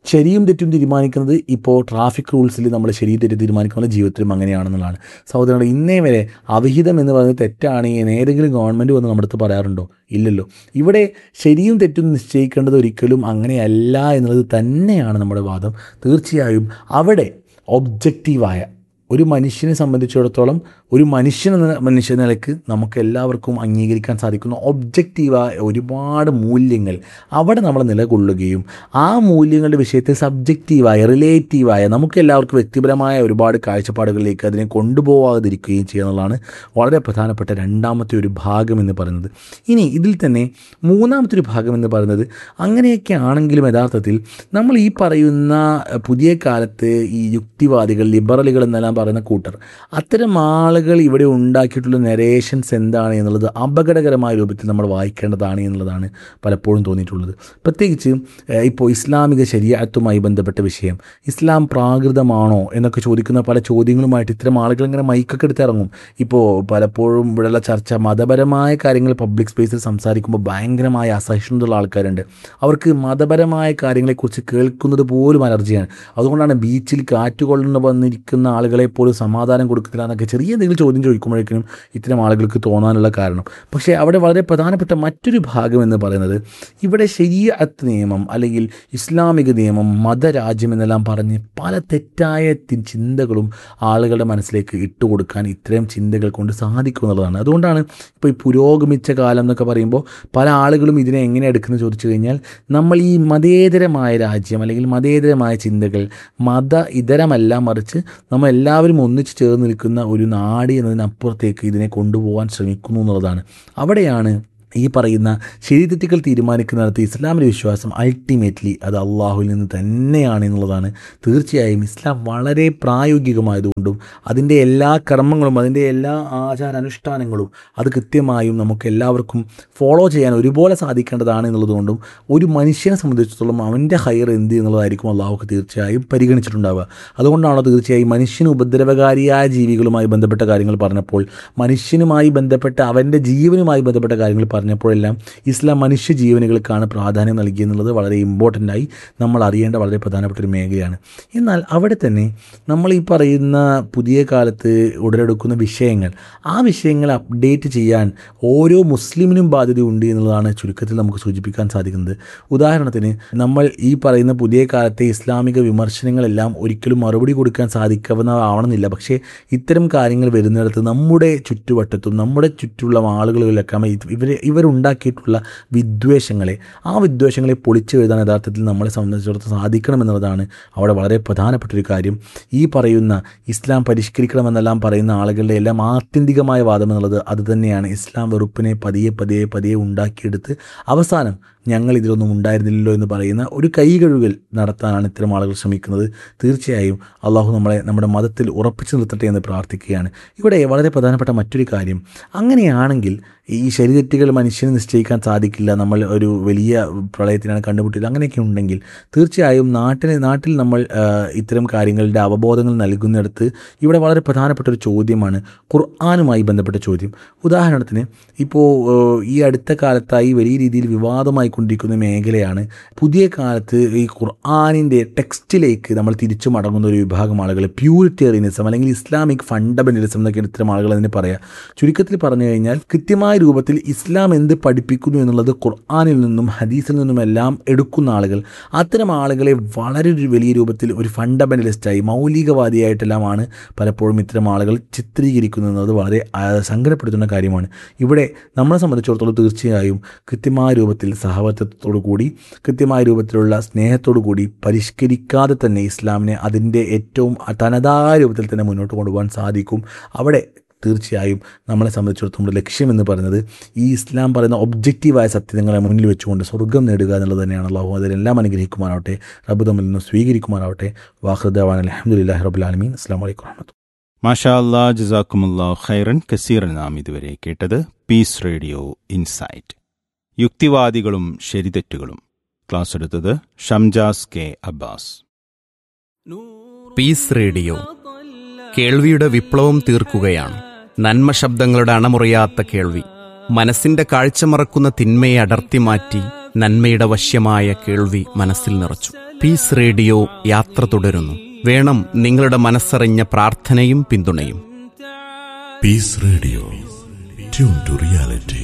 ശരിയും തെറ്റും തീരുമാനിക്കുന്നത് ഇപ്പോൾ ട്രാഫിക് റൂൾസിൽ നമ്മൾ ശരിയും തെറ്റും തീരുമാനിക്കുന്ന ജീവിതത്തിലും അങ്ങനെയാണെന്നുള്ളതാണ് സഹോദരങ്ങൾ ഇന്നേ വരെ അവിഹിതം എന്ന് പറയുന്നത് തെറ്റാണ് എന്ന് ഏതെങ്കിലും ഗവൺമെൻറ് വന്ന് നമ്മുടെ അടുത്ത് പറയാറുണ്ടോ ഇല്ലല്ലോ ഇവിടെ ശരിയും തെറ്റും നിശ്ചയിക്കേണ്ടത് ഒരിക്കലും അങ്ങനെയല്ല എന്നുള്ളത് തന്നെയാണ് നമ്മുടെ വാദം തീർച്ചയായും അവിടെ ഒബ്ജക്റ്റീവായ ഒരു മനുഷ്യനെ സംബന്ധിച്ചിടത്തോളം ഒരു മനുഷ്യൻ എന്ന മനുഷ്യ നിലയ്ക്ക് നമുക്ക് എല്ലാവർക്കും അംഗീകരിക്കാൻ സാധിക്കുന്ന ഒബ്ജക്റ്റീവായ ഒരുപാട് മൂല്യങ്ങൾ അവിടെ നമ്മൾ നിലകൊള്ളുകയും ആ മൂല്യങ്ങളുടെ വിഷയത്തിൽ സബ്ജക്റ്റീവായ റിലേറ്റീവായ നമുക്ക് എല്ലാവർക്കും വ്യക്തിപരമായ ഒരുപാട് കാഴ്ചപ്പാടുകളിലേക്ക് അതിനെ കൊണ്ടുപോകാതിരിക്കുകയും ചെയ്യുന്നതാണ് വളരെ പ്രധാനപ്പെട്ട രണ്ടാമത്തെ ഒരു ഭാഗം എന്ന് പറയുന്നത് ഇനി ഇതിൽ തന്നെ മൂന്നാമത്തെ ഒരു ഭാഗം എന്ന് പറയുന്നത് അങ്ങനെയൊക്കെ ആണെങ്കിലും യഥാർത്ഥത്തിൽ നമ്മൾ ഈ പറയുന്ന പുതിയ കാലത്ത് ഈ യുക്തിവാദികൾ ലിബറലുകൾ എന്നെല്ലാം പറയുന്ന കൂട്ടർ അത്തരം ആളുകൾ ഇവിടെ ഉണ്ടാക്കിയിട്ടുള്ള നെറേഷൻസ് എന്താണ് എന്നുള്ളത് അപകടകരമായ രൂപത്തിൽ നമ്മൾ വായിക്കേണ്ടതാണ് എന്നുള്ളതാണ് പലപ്പോഴും തോന്നിയിട്ടുള്ളത് പ്രത്യേകിച്ച് ഏഹ്, ഇപ്പോൾ ഇസ്ലാമിക ശരീരത്തുമായി ബന്ധപ്പെട്ട വിഷയം ഇസ്ലാം പ്രാകൃതമാണോ എന്നൊക്കെ ചോദിക്കുന്ന പല ചോദ്യങ്ങളുമായിട്ട് ഇത്തരം ആളുകൾ ഇങ്ങനെ മൈക്കൊക്കെ എടുത്തിറങ്ങും ഇപ്പോൾ പലപ്പോഴും ഇവിടെയുള്ള ചർച്ച മതപരമായ കാര്യങ്ങൾ പബ്ലിക് സ്പേസിൽ സംസാരിക്കുമ്പോൾ ഭയങ്കരമായ അസഹിഷ്ണുതയുള്ള ആൾക്കാരുണ്ട് അവർക്ക് മതപരമായ കാര്യങ്ങളെക്കുറിച്ച് കേൾക്കുന്നത് പോലും അലർജിയാണ് അതുകൊണ്ടാണ് ബീച്ചിൽ കാറ്റുകൊള്ളുന്ന വന്നിരിക്കുന്ന ആളുകളെ പോലും സമാധാനം കൊടുക്കുന്നില്ല എന്നൊക്കെ ചെറിയ എന്തെങ്കിലും ചോദ്യം ചോദിക്കുമ്പോഴേക്കും ഇത്തരം ആളുകൾക്ക് തോന്നാനുള്ള കാരണം പക്ഷേ അവിടെ വളരെ പ്രധാനപ്പെട്ട മറ്റൊരു ഭാഗം എന്ന് പറയുന്നത് ഇവിടെ ശരീഅത്ത് നിയമം അല്ലെങ്കിൽ ഇസ്ലാമിക നിയമം മതരാജ്യം എന്നെല്ലാം പറഞ്ഞ് പല തെറ്റായ തി- ചിന്തകളും ആളുകളുടെ മനസ്സിലേക്ക് ഇട്ടുകൊടുക്കാൻ ഇത്തരം ചിന്തകൾ കൊണ്ട് സാധിക്കും എന്നുള്ളതാണ് അതുകൊണ്ടാണ് ഇപ്പോൾ ഈ പുരോഗമിച്ച കാലം എന്നൊക്കെ പറയുമ്പോൾ പല ആളുകളും ഇതിനെ എങ്ങനെ എടുക്കുന്നത് ചോദിച്ചു കഴിഞ്ഞാൽ നമ്മൾ ഈ മതേതരമായ രാജ്യം അല്ലെങ്കിൽ മതേതരമായ ചിന്തകൾ മത ഇതരമല്ല മറിച്ച് നമ്മൾ എല്ലാവരും ഒന്നിച്ച് ചേർന്ന് നിൽക്കുന്ന ഒരു നാട് എന്നതിനപ്പുറത്തേക്ക് ഇതിനെ കൊണ്ടുപോകാൻ ശ്രമിക്കുന്നു എന്നുള്ളതാണ് അവിടെയാണ് ഈ പറയുന്ന ശരിതെറ്റുകൾ തീരുമാനിക്കുന്നിടത്ത് ഇസ്ലാമിൻ്റെ വിശ്വാസം അൾട്ടിമേറ്റ്ലി അത് അള്ളാഹുവിൽ നിന്ന് തന്നെയാണ് എന്നുള്ളതാണ് തീർച്ചയായും ഇസ്ലാം വളരെ പ്രായോഗികമായതുകൊണ്ടും അതിൻ്റെ എല്ലാ കർമ്മങ്ങളും അതിൻ്റെ എല്ലാ ആചാരാനുഷ്ഠാനങ്ങളും അത് കൃത്യമായും നമുക്ക് എല്ലാവർക്കും ഫോളോ ചെയ്യാൻ ഒരുപോലെ സാധിക്കേണ്ടതാണ് എന്നുള്ളതുകൊണ്ടും ഒരു മനുഷ്യനെ സംബന്ധിച്ചിടത്തോളം അവൻ്റെ ഹയർ എന്ത് എന്നുള്ളതായിരിക്കും അള്ളാഹുക്ക് തീർച്ചയായും പരിഗണിച്ചിട്ടുണ്ടാവുക അതുകൊണ്ടാണല്ലോ തീർച്ചയായും മനുഷ്യന് ഉപദ്രവകാരിയായ ജീവികളുമായി ബന്ധപ്പെട്ട കാര്യങ്ങൾ പറഞ്ഞപ്പോൾ മനുഷ്യനുമായി ബന്ധപ്പെട്ട അവൻ്റെ ജീവനുമായി ബന്ധപ്പെട്ട കാര്യങ്ങൾ പറഞ്ഞപ്പോഴെല്ലാം ഇസ്ലാം മനുഷ്യ ജീവനുകൾക്കാണ് പ്രാധാന്യം നൽകിയെന്നുള്ളത് വളരെ ഇമ്പോർട്ടൻ്റ് ആയി നമ്മൾ അറിയേണ്ട വളരെ പ്രധാനപ്പെട്ട ഒരു മേഖലയാണ് എന്നാൽ അവിടെ തന്നെ നമ്മൾ ഈ പറയുന്ന പുതിയ കാലത്ത് ഉടലെടുക്കുന്ന വിഷയങ്ങൾ ആ വിഷയങ്ങൾ അപ്ഡേറ്റ് ചെയ്യാൻ ഓരോ മുസ്ലിമിനും ബാധ്യതയുണ്ട് എന്നുള്ളതാണ് ചുരുക്കത്തിൽ നമുക്ക് സൂചിപ്പിക്കാൻ സാധിക്കുന്നത് ഉദാഹരണത്തിന് നമ്മൾ ഈ പറയുന്ന പുതിയ കാലത്തെ ഇസ്ലാമിക വിമർശനങ്ങളെല്ലാം ഒരിക്കലും മറുപടി കൊടുക്കാൻ സാധിക്കാവുന്നതാവണമെന്നില്ല പക്ഷേ ഇത്തരം കാര്യങ്ങൾ വരുന്നിടത്ത് നമ്മുടെ ചുറ്റുവട്ടത്തും നമ്മുടെ ചുറ്റുള്ള ആളുകളിലൊക്കെ ഇവർ ഇവരുണ്ടാക്കിയിട്ടുള്ള വിദ്വേഷങ്ങളെ ആ വിദ്വേഷങ്ങളെ പൊളിച്ചു എഴുതാൻ യഥാർത്ഥത്തിൽ നമ്മളെ സംബന്ധിച്ചിടത്തോളം സാധിക്കണമെന്നുള്ളതാണ് അവിടെ വളരെ പ്രധാനപ്പെട്ട ഒരു കാര്യം ഈ പറയുന്ന ഇസ്ലാം പരിഷ്കരിക്കണമെന്നെല്ലാം പറയുന്ന ആളുകളുടെ എല്ലാം ആത്യന്തികമായ വാദം എന്നുള്ളത് അത് തന്നെയാണ് ഇസ്ലാം വെറുപ്പിനെ പതിയെ പതിയെ പതിയെ ഉണ്ടാക്കിയെടുത്ത് അവസാനം ഞങ്ങൾ ഇതിലൊന്നും ഉണ്ടായിരുന്നില്ലല്ലോ എന്ന് പറയുന്ന ഒരു കൈകഴുകൽ നടത്താനാണ് ഇത്തരം ആളുകൾ ശ്രമിക്കുന്നത് തീർച്ചയായും അള്ളാഹു നമ്മളെ നമ്മുടെ മതത്തിൽ ഉറപ്പിച്ചു നിർത്തട്ടെ എന്ന് പ്രാർത്ഥിക്കുകയാണ് ഇവിടെ വളരെ പ്രധാനപ്പെട്ട മറ്റൊരു കാര്യം അങ്ങനെയാണെങ്കിൽ ഈ ശരീരത്തികൾ മനുഷ്യന് നിശ്ചയിക്കാൻ സാധിക്കില്ല നമ്മൾ ഒരു വലിയ പ്രളയത്തിനാണ് കണ്ടുപിട്ടിയത് അങ്ങനെയൊക്കെ ഉണ്ടെങ്കിൽ തീർച്ചയായും നാട്ടിൽ നാട്ടിൽ നമ്മൾ ആ, ഇത്തരം കാര്യങ്ങളുടെ അവബോധങ്ങൾ നൽകുന്നിടത്ത് ഇവിടെ വളരെ പ്രധാനപ്പെട്ട ഒരു ചോദ്യമാണ് ഖുർആാനുമായി ബന്ധപ്പെട്ട ചോദ്യം ഉദാഹരണത്തിന് ഇപ്പോൾ ഏഹ്, ഈ അടുത്ത കാലത്തായി വലിയ രീതിയിൽ വിവാദമായിക്കൊണ്ടിരിക്കുന്ന മേഖലയാണ് പുതിയ കാലത്ത് ഈ ഖുർആാനിൻ്റെ ടെക്സ്റ്റിലേക്ക് നമ്മൾ തിരിച്ചു മടങ്ങുന്ന ഒരു വിഭാഗം ആളുകൾ പ്യൂരിറ്റേറിയനിസം അല്ലെങ്കിൽ ഇസ്ലാമിക് ഫണ്ടമെൻ്റലിസം എന്നൊക്കെ ഇത്തരം ആളുകൾ അതിന് പറയാം ചുരുക്കത്തിൽ പറഞ്ഞു കഴിഞ്ഞാൽ കൃത്യമായ രൂപത്തിൽ ഇസ്ലാം എന്ത് പഠിപ്പിക്കുന്നു എന്നുള്ളത് ഖുർആാനിൽ നിന്നും ഹദീസിൽ നിന്നുമെല്ലാം എടുക്കുന്ന ആളുകൾ അത്തരം ആളുകളെ വളരെ ഒരു വലിയ രൂപത്തിൽ ഒരു ഫണ്ടമെൻ്റലിസ്റ്റായി മൗലികവാദിയായിട്ടെല്ലാമാണ് പലപ്പോഴും ഇത്തരം ആളുകൾ ചിത്രീകരിക്കുന്നത് വളരെ ആ, സങ്കടപ്പെടുത്തുന്ന കാര്യമാണ് ഇവിടെ നമ്മളെ സംബന്ധിച്ചിടത്തോളം തീർച്ചയായും കൃത്യമായ രൂപത്തിൽ സഹവർത്തിത്വത്തോടു കൂടി കൃത്യമായ രൂപത്തിലുള്ള സ്നേഹത്തോടു കൂടി പരിഷ്കരിക്കാതെ തന്നെ ഇസ്ലാമിനെ അതിൻ്റെ ഏറ്റവും തനതായ രൂപത്തിൽ തന്നെ മുന്നോട്ട് കൊണ്ടുപോകാൻ സാധിക്കും അവിടെ തീർച്ചയായും നമ്മളെ സംബന്ധിച്ചിടത്തോളം നമ്മുടെ ലക്ഷ്യം എന്ന് പറയുന്നത് ഈ ഇസ്ലാം പറയുന്ന ഒബ്ജക്റ്റീവായ സത്യങ്ങളെ മുന്നിൽ വെച്ചുകൊണ്ട് സ്വർഗം നേടുക എന്നുള്ളത് തന്നെയാണ് അള്ളാഹു അതിലെല്ലാം അനുഗ്രഹിക്കുമാറാവട്ടെ റബ്ബ് തമ്മിൽ നിന്ന് സ്വീകരിക്കുമാറാവട്ടെ വാഹൃദാൻ അലഹമുല്ലാ റബുലാലമീൻ അസ്സാം വലൈക്കും വാഹമത്ത് മാഷാ അല്ലാ ജസാക്കുമുല്ലാ ഖൈറൻ കസീറൻ നാം ഇതുവരെ കേട്ടത് പീസ് റേഡിയോ ഇൻസൈറ്റ് യുക്തിവാദികളും ശരിതെറ്റുകളും ക്ലാസ് എടുത്തത് Shamjas K Abbas peace radio കേൾവിയുടെ വിപ്ലവം തീർക്കുകയാണ് നന്മ ശബ്ദങ്ങളുടെ അണമുറിയാത്ത കേൾവി മനസ്സിന്റെ കാഴ്ച മറക്കുന്ന തിന്മയെ അടർത്തി മാറ്റി നന്മയുടെ വശ്യമായ കേൾവി മനസ്സിൽ നിറച്ചു പീസ് റേഡിയോ യാത്ര തുടരുന്നു വേണം നിങ്ങളുടെ മനസ്സറിഞ്ഞ പ്രാർത്ഥനയും പിന്തുണയും peace radio tune to reality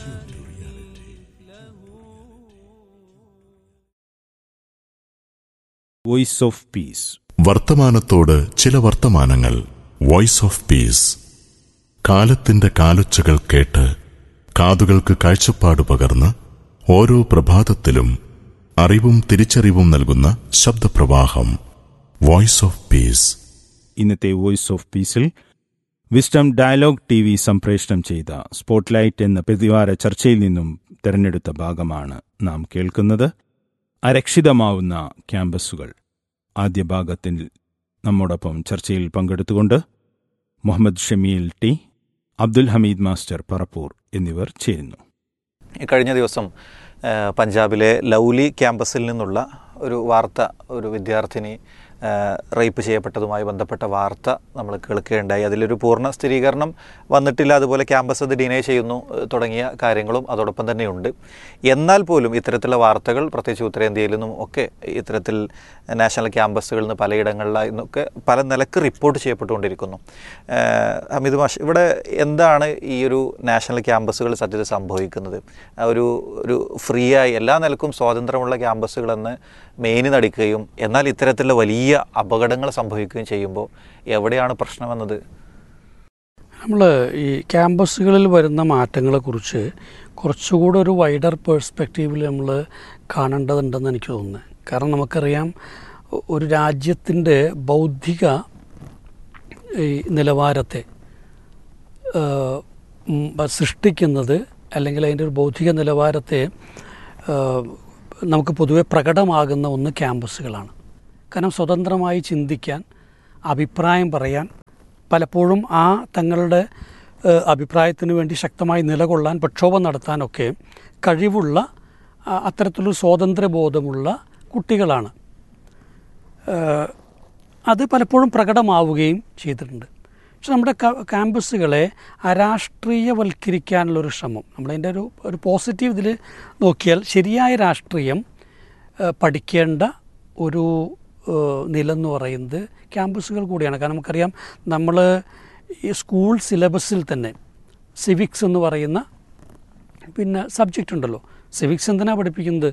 voice of peace വർത്തമാനത്തോട് ചില വർത്തമാനങ്ങൾ വോയിസ് ഓഫ് പീസ് കാലത്തിന്റെ കാലൊച്ചകൾ കേട്ട് കാതുകൾക്ക് കാഴ്ചപ്പാട് പകർന്ന് ഓരോ പ്രഭാതത്തിലും അറിവും തിരിച്ചറിവും നൽകുന്ന ശബ്ദപ്രവാഹം വോയിസ് ഓഫ് പീസ് ഇന്നത്തെ വോയിസ് ഓഫ് പീസിൽ വിസ്ഡം ഡയലോഗ് ടി വി സംപ്രേഷണം ചെയ്ത സ്പോട്ട്ലൈറ്റ് എന്ന പ്രതിവാര ചർച്ചയിൽ നിന്നും തിരഞ്ഞെടുത്ത ഭാഗമാണ് നാം കേൾക്കുന്നത് അരക്ഷിതമാവുന്ന ക്യാമ്പസുകൾ ആദ്യ ഭാഗത്തിൽ നമ്മോടൊപ്പം ചർച്ചയിൽ പങ്കെടുത്തുകൊണ്ട് മുഹമ്മദ് ഷമീൽ ടി അബ്ദുൽ ഹമീദ് മാസ്റ്റർ പറപ്പൂർ എന്നിവർ ചേരുന്നു ഈ കഴിഞ്ഞ ദിവസം ആ, പഞ്ചാബിലെ ലൗലി ക്യാമ്പസിൽ നിന്നുള്ള ഒരു വാർത്ത ഒരു വിദ്യാർത്ഥിനി ആ, റേപ്പ് ചെയ്യപ്പെട്ടതുമായി ബന്ധപ്പെട്ട വാർത്ത നമ്മൾ കേൾക്കുകയുണ്ടായി അതിലൊരു പൂർണ്ണ സ്ഥിരീകരണം വന്നിട്ടില്ല അതുപോലെ ക്യാമ്പസ് അത് ഡിനേ ചെയ്യുന്നു ഏഹ്, തുടങ്ങിയ കാര്യങ്ങളും അതോടൊപ്പം തന്നെയുണ്ട് എന്നാൽ പോലും ഇത്തരത്തിലുള്ള വാർത്തകൾ പ്രത്യേകിച്ച് ഉത്തരേന്ത്യയിൽ നിന്നും ഒക്കെ ഇത്തരത്തിൽ നാഷണൽ ക്യാമ്പസുകളിൽ നിന്ന് പലയിടങ്ങളിലായി നിന്നൊക്കെ പല നിലക്ക് റിപ്പോർട്ട് ചെയ്യപ്പെട്ടുകൊണ്ടിരിക്കുന്നു ഏഹ്, ഹമീദ് മാഷ് ഇവിടെ എന്താണ് ഈ ഒരു നാഷണൽ ക്യാമ്പസുകൾ സത്യത്തിൽ സംഭവിക്കുന്നത് ആ ഒരു ഒരു ഫ്രീ ആയി എല്ലാ നിലക്കും സ്വാതന്ത്ര്യമുള്ള ക്യാമ്പസുകളെന്ന് മെയിന് നടിക്കുകയും എന്നാൽ ഇത്തരത്തിലുള്ള വലിയ അപകടങ്ങൾ സംഭവിക്കുകയും ചെയ്യുമ്പോൾ എവിടെയാണ് പ്രശ്നമെന്നത് നമ്മൾ ഈ ക്യാമ്പസുകളിൽ വരുന്ന മാറ്റങ്ങളെക്കുറിച്ച് കുറച്ചുകൂടെ ഒരു വൈഡർ പേഴ്സ്പെക്റ്റീവിൽ നമ്മൾ കാണേണ്ടതുണ്ടെന്ന് എനിക്ക് തോന്നുന്നത് കാരണം നമുക്കറിയാം ഒ- ഒരു രാജ്യത്തിൻ്റെ ബൗദ്ധിക ഈ നിലവാരത്തെ ആ, ഉം, സൃഷ്ടിക്കുന്നത് അല്ലെങ്കിൽ അതിൻ്റെ ഒരു ബൗദ്ധിക നിലവാരത്തെ ആ, നമുക്ക് പൊതുവെ പ്രകടമാകുന്ന ഒന്ന് ക്യാമ്പസുകളാണ് കാരണം സ്വതന്ത്രമായി ചിന്തിക്കാൻ അഭിപ്രായം പറയാൻ പലപ്പോഴും ആ തങ്ങളുടെ ഏഹ്, അഭിപ്രായത്തിന് വേണ്ടി ശക്തമായി നിലകൊള്ളാൻ പ്രക്ഷോഭം നടത്താനൊക്കെ കഴിവുള്ള ആ, അത്തരത്തിലൊരു സ്വാതന്ത്ര്യബോധമുള്ള കുട്ടികളാണ് ഏഹ്, അത് പലപ്പോഴും പ്രകടമാവുകയും ചെയ്തിട്ടുണ്ട് പക്ഷെ നമ്മുടെ ക- ക്യാമ്പസുകളെ അരാഷ്ട്രീയവൽക്കരിക്കാനുള്ളൊരു ശ്രമം നമ്മളതിൻ്റെ ഒരു ഒരു പോസിറ്റീവ് ഇതിൽ നോക്കിയാൽ ശരിയായ രാഷ്ട്രീയം ഏഹ്, പഠിക്കേണ്ട ഒരു ഏഹ്, നിലെന്ന് പറയുന്നത് ക്യാമ്പസുകൾ കൂടിയാണ് കാരണം നമുക്കറിയാം നമ്മൾ ഈ സ്കൂൾ സിലബസിൽ തന്നെ സിവിക്സ് എന്ന് പറയുന്ന പിന്നെ സബ്ജക്റ്റ് ഉണ്ടല്ലോ സിവിക്സ് എന്തിനാണ് പഠിപ്പിക്കുന്നത്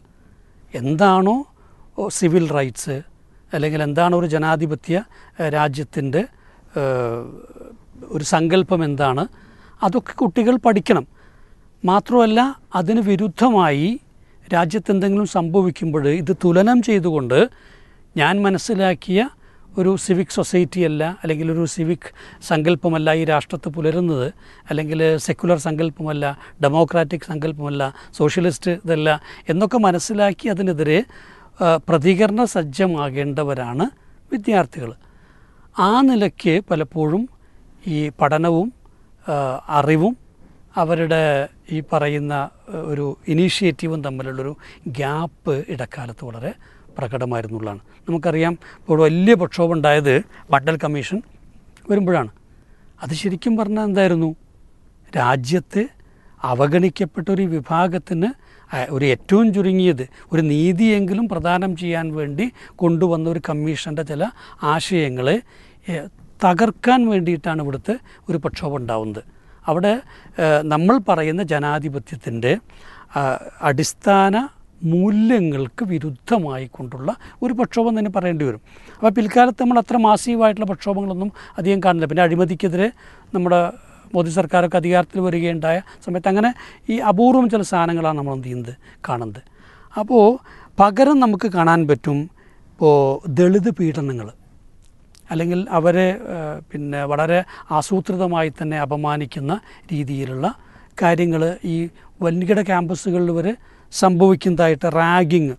എന്താണോ ഓ, സിവിൽ റൈറ്റ്സ് അല്ലെങ്കിൽ എന്താണ് ഒരു ജനാധിപത്യ ഏഹ്, രാജ്യത്തിൻ്റെ ഏഹ്, ഒരു സങ്കല്പം എന്താണ് അതൊക്കെ കുട്ടികൾ പഠിക്കണം മാത്രമല്ല അതിന് വിരുദ്ധമായി രാജ്യത്ത് എന്തെങ്കിലും സംഭവിക്കുമ്പോൾ ഇത് തുലനം ചെയ്തുകൊണ്ട് ഞാൻ മനസ്സിലാക്കിയ ഒരു സിവിക് സൊസൈറ്റി അല്ല അല്ലെങ്കിൽ ഒരു സിവിക് സങ്കല്പമല്ല ഈ രാഷ്ട്രത്തെ പുലരുന്നത് അല്ലെങ്കിൽ സെക്കുലർ സങ്കല്പമല്ല ഡെമോക്രാറ്റിക് സങ്കല്പമല്ല സോഷ്യലിസ്റ്റ് ഇതല്ല എന്നൊക്കെ മനസ്സിലാക്കി അതിനെതിരെ ആ, പ്രതികരണ സജ്ജമാകേണ്ടവരാണ് വിദ്യാർത്ഥികൾ ആ നിലയ്ക്ക് പലപ്പോഴും ഈ പഠനവും ആ, അറിവും അവരുടെ ഈ പറയുന്ന ആ, ഒരു ഇനീഷ്യേറ്റീവും തമ്മിലുള്ളൊരു ഗ്യാപ്പ് ഇടക്കാലത്ത് വളരെ പ്രകടമായിരുന്നുള്ളതാണ് നമുക്കറിയാം ഇപ്പോൾ വലിയ പ്രക്ഷോഭം ഉണ്ടായത് ബട്ടൽ കമ്മീഷൻ വരുമ്പോഴാണ് അത് ശരിക്കും പറഞ്ഞാൽ എന്തായിരുന്നു രാജ്യത്ത് അവഗണിക്കപ്പെട്ട ഒരു വിഭാഗത്തിന് ആ, ഒരു ഏറ്റവും ചുരുങ്ങിയത് ഒരു നീതിയെങ്കിലും പ്രദാനം ചെയ്യാൻ വേണ്ടി കൊണ്ടുവന്ന ഒരു കമ്മീഷൻ്റെ ചില ആശയങ്ങളെ ഏ, തകർക്കാൻ വേണ്ടിയിട്ടാണ് ഇവിടുത്തെ ഒരു പ്രക്ഷോഭം ഉണ്ടാവുന്നത് അവിടെ ഏ, നമ്മൾ പറയുന്ന ജനാധിപത്യത്തിൻ്റെ ആ, അടിസ്ഥാന മൂല്യങ്ങൾക്ക് വിരുദ്ധമായി കൊണ്ടുള്ള ഒരു പ്രക്ഷോഭം തന്നെ പറയേണ്ടി വരും അപ്പോൾ പിൽക്കാലത്ത് നമ്മൾ അത്ര മാസീവായിട്ടുള്ള പ്രക്ഷോഭങ്ങളൊന്നും അധികം കാണില്ല പിന്നെ അഴിമതിക്കെതിരെ നമ്മുടെ മോദി സർക്കാരൊക്കെ അധികാരത്തിൽ വരികയുണ്ടായ സമയത്ത് അങ്ങനെ ഈ അപൂർവം ചില സാധനങ്ങളാണ് നമ്മൾ എന്ത് ചെയ്യുന്നത് കാണുന്നത് അപ്പോൾ പകരം നമുക്ക് കാണാൻ പറ്റും ഇപ്പോൾ ദളിത് പീഡനങ്ങൾ അല്ലെങ്കിൽ അവരെ ഏഹ്, പിന്നെ വളരെ ആസൂത്രിതമായി തന്നെ അപമാനിക്കുന്ന രീതിയിലുള്ള കാര്യങ്ങൾ ഈ വൻകിട ക്യാമ്പസുകളിൽ വരെ സംഭവിക്കുന്നതായിട്ട് റാഗിങ്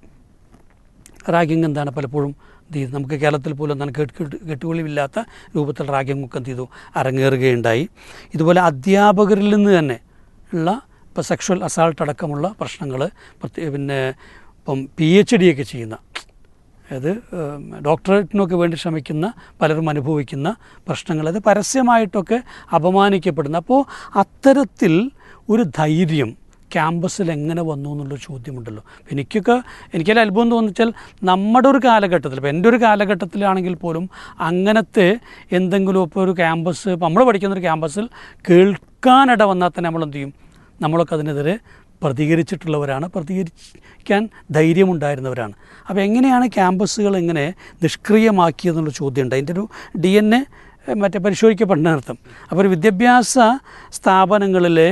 റാഗിങ് എന്താണ് പലപ്പോഴും എന്ത് ചെയ്തു നമുക്ക് കേരളത്തിൽ പോലും എന്താണ് കേട്ട് കേട്ട് കെട്ടുകളില്ലാത്ത രൂപത്തിൽ റാഗിങ് ഒക്കെ എന്ത് ചെയ്തു അരങ്ങേറുകയുണ്ടായി ഇതുപോലെ അധ്യാപകരിൽ നിന്ന് തന്നെ ഉള്ള ഇപ്പോൾ സെക്ഷൽ അസാൾട്ട് അടക്കമുള്ള പ്രശ്നങ്ങൾ പിന്നെ ഇപ്പം പി എച്ച് ഡി ഒക്കെ ചെയ്യുന്ന അതായത് ഏം, ഡോക്ടറേറ്റിനൊക്കെ വേണ്ടി ശ്രമിക്കുന്ന പലരും അനുഭവിക്കുന്ന പ്രശ്നങ്ങൾ അത് പരസ്യമായിട്ടൊക്കെ അപമാനിക്കപ്പെടുന്നു അപ്പോൾ അത്തരത്തിൽ ഒരു ധൈര്യം ക്യാമ്പസിൽ എങ്ങനെ വന്നു എന്നുള്ളൊരു ചോദ്യമുണ്ടല്ലോ എനിക്കൊക്കെ എനിക്കെല്ലാം അത്ഭുതം തോന്നിച്ചാൽ നമ്മുടെ ഒരു കാലഘട്ടത്തിൽ ഇപ്പോൾ എൻ്റെ ഒരു കാലഘട്ടത്തിലാണെങ്കിൽ പോലും അങ്ങനത്തെ എന്തെങ്കിലും ഇപ്പോൾ ഒരു ക്യാമ്പസ് ഇപ്പോൾ നമ്മൾ പഠിക്കുന്ന ഒരു ക്യാമ്പസിൽ കേൾക്കാനിട വന്നാൽ തന്നെ നമ്മൾ എന്ത് ചെയ്യും നമ്മളൊക്കെ അതിനെതിരെ പ്രതികരിച്ചിട്ടുള്ളവരാണ് പ്രതികരിക്കാൻ ധൈര്യമുണ്ടായിരുന്നവരാണ് അപ്പോൾ എങ്ങനെയാണ് ക്യാമ്പസുകൾ എങ്ങനെ നിഷ്ക്രിയമാക്കിയതെന്നുള്ള ചോദ്യമുണ്ട് അതിൻ്റെ ഒരു ഡി എൻ എ മറ്റേ പരിശോധിക്കപ്പെടുന്നർത്ഥം അപ്പോൾ ഒരു വിദ്യാഭ്യാസ സ്ഥാപനങ്ങളിലെ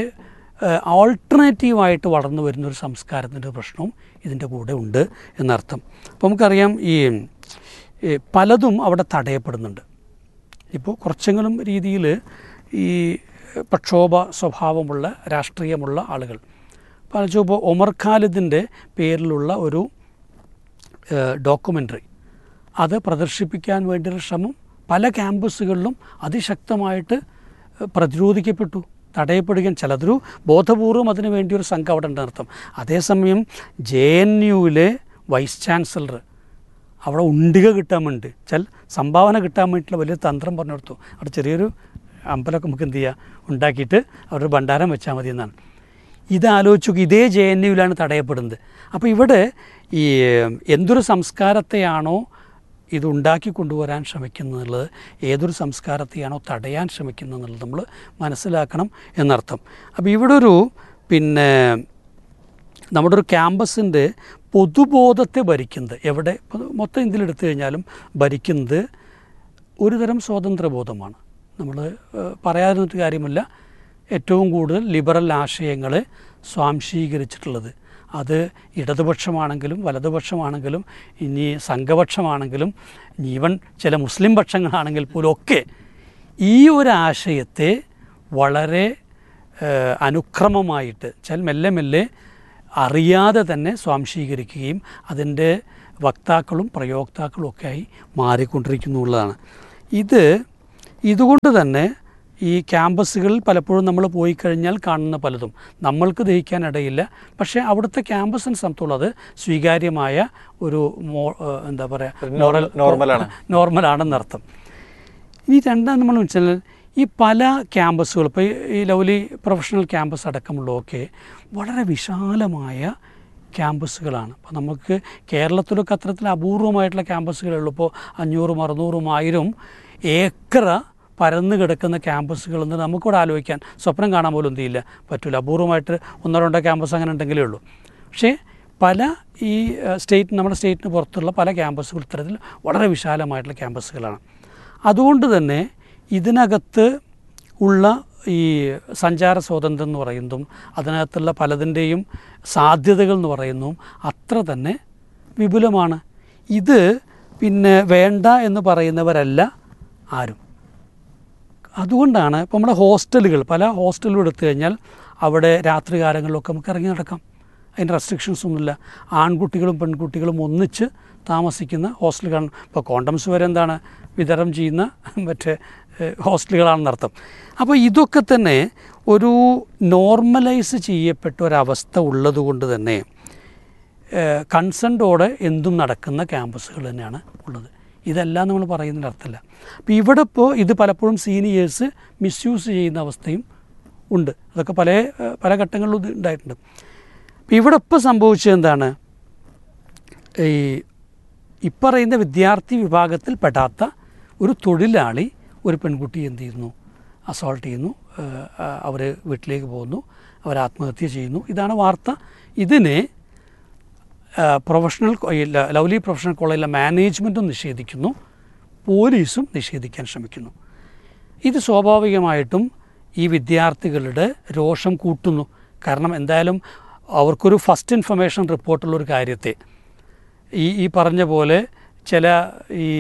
ആൾട്ടർനേറ്റീവായിട്ട് വളർന്നു വരുന്ന ഒരു സംസ്കാരത്തിൻ്റെ പ്രശ്നവും ഇതിൻ്റെ കൂടെ ഉണ്ട് എന്നർത്ഥം അപ്പോൾ നമുക്കറിയാം ഈ ഈ പലതും അവിടെ തടയപ്പെടുന്നുണ്ട് ഇപ്പോൾ കുറച്ചെങ്കിലും രീതിയിൽ ഈ പ്രക്ഷോഭ സ്വഭാവമുള്ള രാഷ്ട്രീയമുള്ള ആളുകൾ പറഞ്ഞു ഇപ്പോൾ ഒമർ ഖാലിദിൻ്റെ പേരിലുള്ള ഒരു ഡോക്യുമെൻ്ററി അത് പ്രദർശിപ്പിക്കാൻ വേണ്ടിയുള്ള ശ്രമം പല ക്യാമ്പസുകളിലും അതിശക്തമായിട്ട് പ്രതിരോധിക്കപ്പെട്ടു തടയപ്പെടുകയും ചിലതൊരു ബോധപൂർവം അതിനു വേണ്ടി ഒരു സംഘം അവിടെ ഉണ്ട് അർത്ഥം അതേസമയം ജെ എൻ യുവിലെ വൈസ് ചാൻസലർ അവിടെ ഉണ്ടിക കിട്ടാൻ വേണ്ടി ചില സംഭാവന കിട്ടാൻ വേണ്ടിയിട്ടുള്ള വലിയ തന്ത്രം പറഞ്ഞു കൊടുത്തു അവിടെ ചെറിയൊരു അമ്പലമൊക്കെ നമുക്ക് എന്ത് ചെയ്യുക ഉണ്ടാക്കിയിട്ട് അവരുടെ ഭണ്ഡാരം വെച്ചാൽ മതി എന്നാണ് ഇതാലോചിച്ചു നോക്കി ഇതേ ജെ എൻ യുവിലാണ് തടയപ്പെടുന്നത് അപ്പോൾ ഇവിടെ ഈ എന്തൊരു സംസ്കാരത്തെയാണോ ഇത് ഉണ്ടാക്കി കൊണ്ടുവരാൻ ശ്രമിക്കുന്നുള്ളത് ഏതൊരു സംസ്കാരത്തെയാണോ തടയാൻ ശ്രമിക്കുന്നുള്ളത് നമ്മൾ മനസ്സിലാക്കണം എന്നർത്ഥം അപ്പോൾ ഇവിടെ ഒരു പിന്നെ നമ്മുടെ ഒരു ക്യാമ്പസിൻ്റെ പൊതുബോധത്തെ ഭരിക്കുന്നത് എവിടെ ഇപ്പോൾ മൊത്തം ഇന്ത്യയിലെടുത്തു കഴിഞ്ഞാലും ഭരിക്കുന്നത് ഒരുതരം സ്വാതന്ത്ര്യബോധമാണ് നമ്മൾ പറയാതിരുന്നിട്ട് കാര്യമില്ല ഏറ്റവും കൂടുതൽ ലിബറൽ ആശയങ്ങളെ സ്വാംശീകരിച്ചിട്ടുള്ളത് അത് ഇടതുപക്ഷമാണെങ്കിലും വലതുപക്ഷമാണെങ്കിലും ഇനി സംഘപക്ഷമാണെങ്കിലും ഈവൻ ചില മുസ്ലിം പക്ഷങ്ങളാണെങ്കിൽ പോലും ഒക്കെ ഈ ഒരു ആശയത്തെ വളരെ അനുക്രമമായിട്ട് ചില മെല്ലെ മെല്ലെ അറിയാതെ തന്നെ സ്വാംശീകരിക്കുകയും അതിൻ്റെ വക്താക്കളും പ്രയോക്താക്കളും ഒക്കെ ആയി മാറിക്കൊണ്ടിരിക്കുന്നു എന്നുള്ളതാണ് ഇത് ഇതുകൊണ്ട് തന്നെ ഈ ക്യാമ്പസുകളിൽ പലപ്പോഴും നമ്മൾ പോയി കഴിഞ്ഞാൽ കാണുന്ന പലതും നമ്മൾക്ക് ദഹിക്കാനിടയില്ല പക്ഷേ അവിടുത്തെ ക്യാമ്പസിനെ സംബന്ധിച്ചുള്ള അത് സ്വീകാര്യമായ ഒരു മോ എന്താ പറയുക മോറൽ നോർമലാണ്. നോർമലാണെന്നർത്ഥം ഇനി രണ്ടാം നമ്മൾ വെച്ചാൽ ഈ പല ക്യാമ്പസുകൾ ഇപ്പോൾ ഈ ലൗലി പ്രൊഫഷണൽ ക്യാമ്പസ് അടക്കമുള്ളതൊക്കെ വളരെ വിശാലമായ ക്യാമ്പസുകളാണ് അപ്പോൾ നമുക്ക് കേരളത്തിലൊക്കെ അത്തരത്തിൽ അപൂർവമായിട്ടുള്ള ക്യാമ്പസുകളുള്ളൂ ഇപ്പോൾ അഞ്ഞൂറും അറുന്നൂറും ആയിരം ഏക്കർ പരന്ന് കിടക്കുന്ന ക്യാമ്പസുകൾ എന്ന് നമുക്കിവിടെ ആലോചിക്കാൻ സ്വപ്നം കാണാൻ പോലും എന്ത് ചെയ്യില്ല പറ്റില്ല അപൂർവമായിട്ട് ഒന്നോ രണ്ടോ ക്യാമ്പസ് അങ്ങനെ ഉണ്ടെങ്കിലേ ഉള്ളൂ പക്ഷേ പല ഈ സ്റ്റേറ്റ് നമ്മുടെ സ്റ്റേറ്റിന് പുറത്തുള്ള പല ക്യാമ്പസുകൾ ഇത്തരത്തിൽ വളരെ വിശാലമായിട്ടുള്ള ക്യാമ്പസുകളാണ് അതുകൊണ്ട് തന്നെ ഇതിനകത്ത് ഉള്ള ഈ സഞ്ചാര സ്വാതന്ത്ര്യം എന്ന് പറയുന്നതും അതിനകത്തുള്ള പലതിൻ്റെയും സാധ്യതകൾ എന്ന് പറയുന്നതും അത്ര തന്നെ വിപുലമാണ് ഇത് പിന്നെ വേണ്ട എന്ന് പറയുന്നവരല്ല ആരും അതുകൊണ്ടാണ് ഇപ്പോൾ നമ്മുടെ ഹോസ്റ്റലുകൾ പല ഹോസ്റ്റലുകൾ എടുത്തു കഴിഞ്ഞാൽ അവിടെ രാത്രികാലങ്ങളിലൊക്കെ നമുക്ക് ഇറങ്ങി നടക്കാം അതിൻ്റെ റെസ്ട്രിക്ഷൻസ് ഒന്നുമില്ല ആൺകുട്ടികളും പെൺകുട്ടികളും ഒന്നിച്ച് താമസിക്കുന്ന ഹോസ്റ്റലുകളാണ് ഇപ്പോൾ കോണ്ടംസ് വരെ എന്താണ് വിതരണം ചെയ്യുന്ന മറ്റേ ഹോസ്റ്റലുകളാണെന്നർത്ഥം അപ്പോൾ ഇതൊക്കെ തന്നെ ഒരു നോർമലൈസ് ചെയ്യപ്പെട്ട ഒരവസ്ഥ ഉള്ളതുകൊണ്ട് തന്നെ കൺസെൻറ്റോടെ എന്തും നടക്കുന്ന ക്യാമ്പസുകൾ തന്നെയാണ് ഉള്ളത് ഇതെല്ലാം നമ്മൾ പറയുന്നതിൻ്റെ അർത്ഥമല്ല അപ്പോൾ ഇവിടെ ഇപ്പോൾ ഇത് പലപ്പോഴും സീനിയേഴ്സ് മിസ്യൂസ് ചെയ്യുന്ന അവസ്ഥയും ഉണ്ട് അതൊക്കെ പല പല ഘട്ടങ്ങളിലും ഇത് ഉണ്ടായിട്ടുണ്ട് അപ്പോൾ ഇവിടെ ഇപ്പോൾ സംഭവിച്ചത് എന്താണ് ഈ ഇപ്പറയുന്ന വിദ്യാർത്ഥി വിഭാഗത്തിൽ പെടാത്ത ഒരു തൊഴിലാളി ഒരു പെൺകുട്ടി എന്ത് ചെയ്യുന്നു അസോൾട്ട് ചെയ്യുന്നു അവർ വീട്ടിലേക്ക് പോകുന്നു അവർ ആത്മഹത്യ ചെയ്യുന്നു ഇതാണ് വാർത്ത ഇതിനെ പ്രൊഫഷണൽ ലവ്ലി പ്രൊഫഷണൽ കോളേജിലെ മാനേജ്മെൻറ്റും നിഷേധിക്കുന്നു പോലീസും നിഷേധിക്കാൻ ശ്രമിക്കുന്നു ഇത് സ്വാഭാവികമായിട്ടും ഈ വിദ്യാർത്ഥികളുടെ രോഷം കൂട്ടുന്നു കാരണം എന്തായാലും അവർക്കൊരു ഫസ്റ്റ് ഇൻഫർമേഷൻ റിപ്പോർട്ടുള്ളൊരു കാര്യത്തെ ഈ ഈ പറഞ്ഞ പോലെ ചില ഈ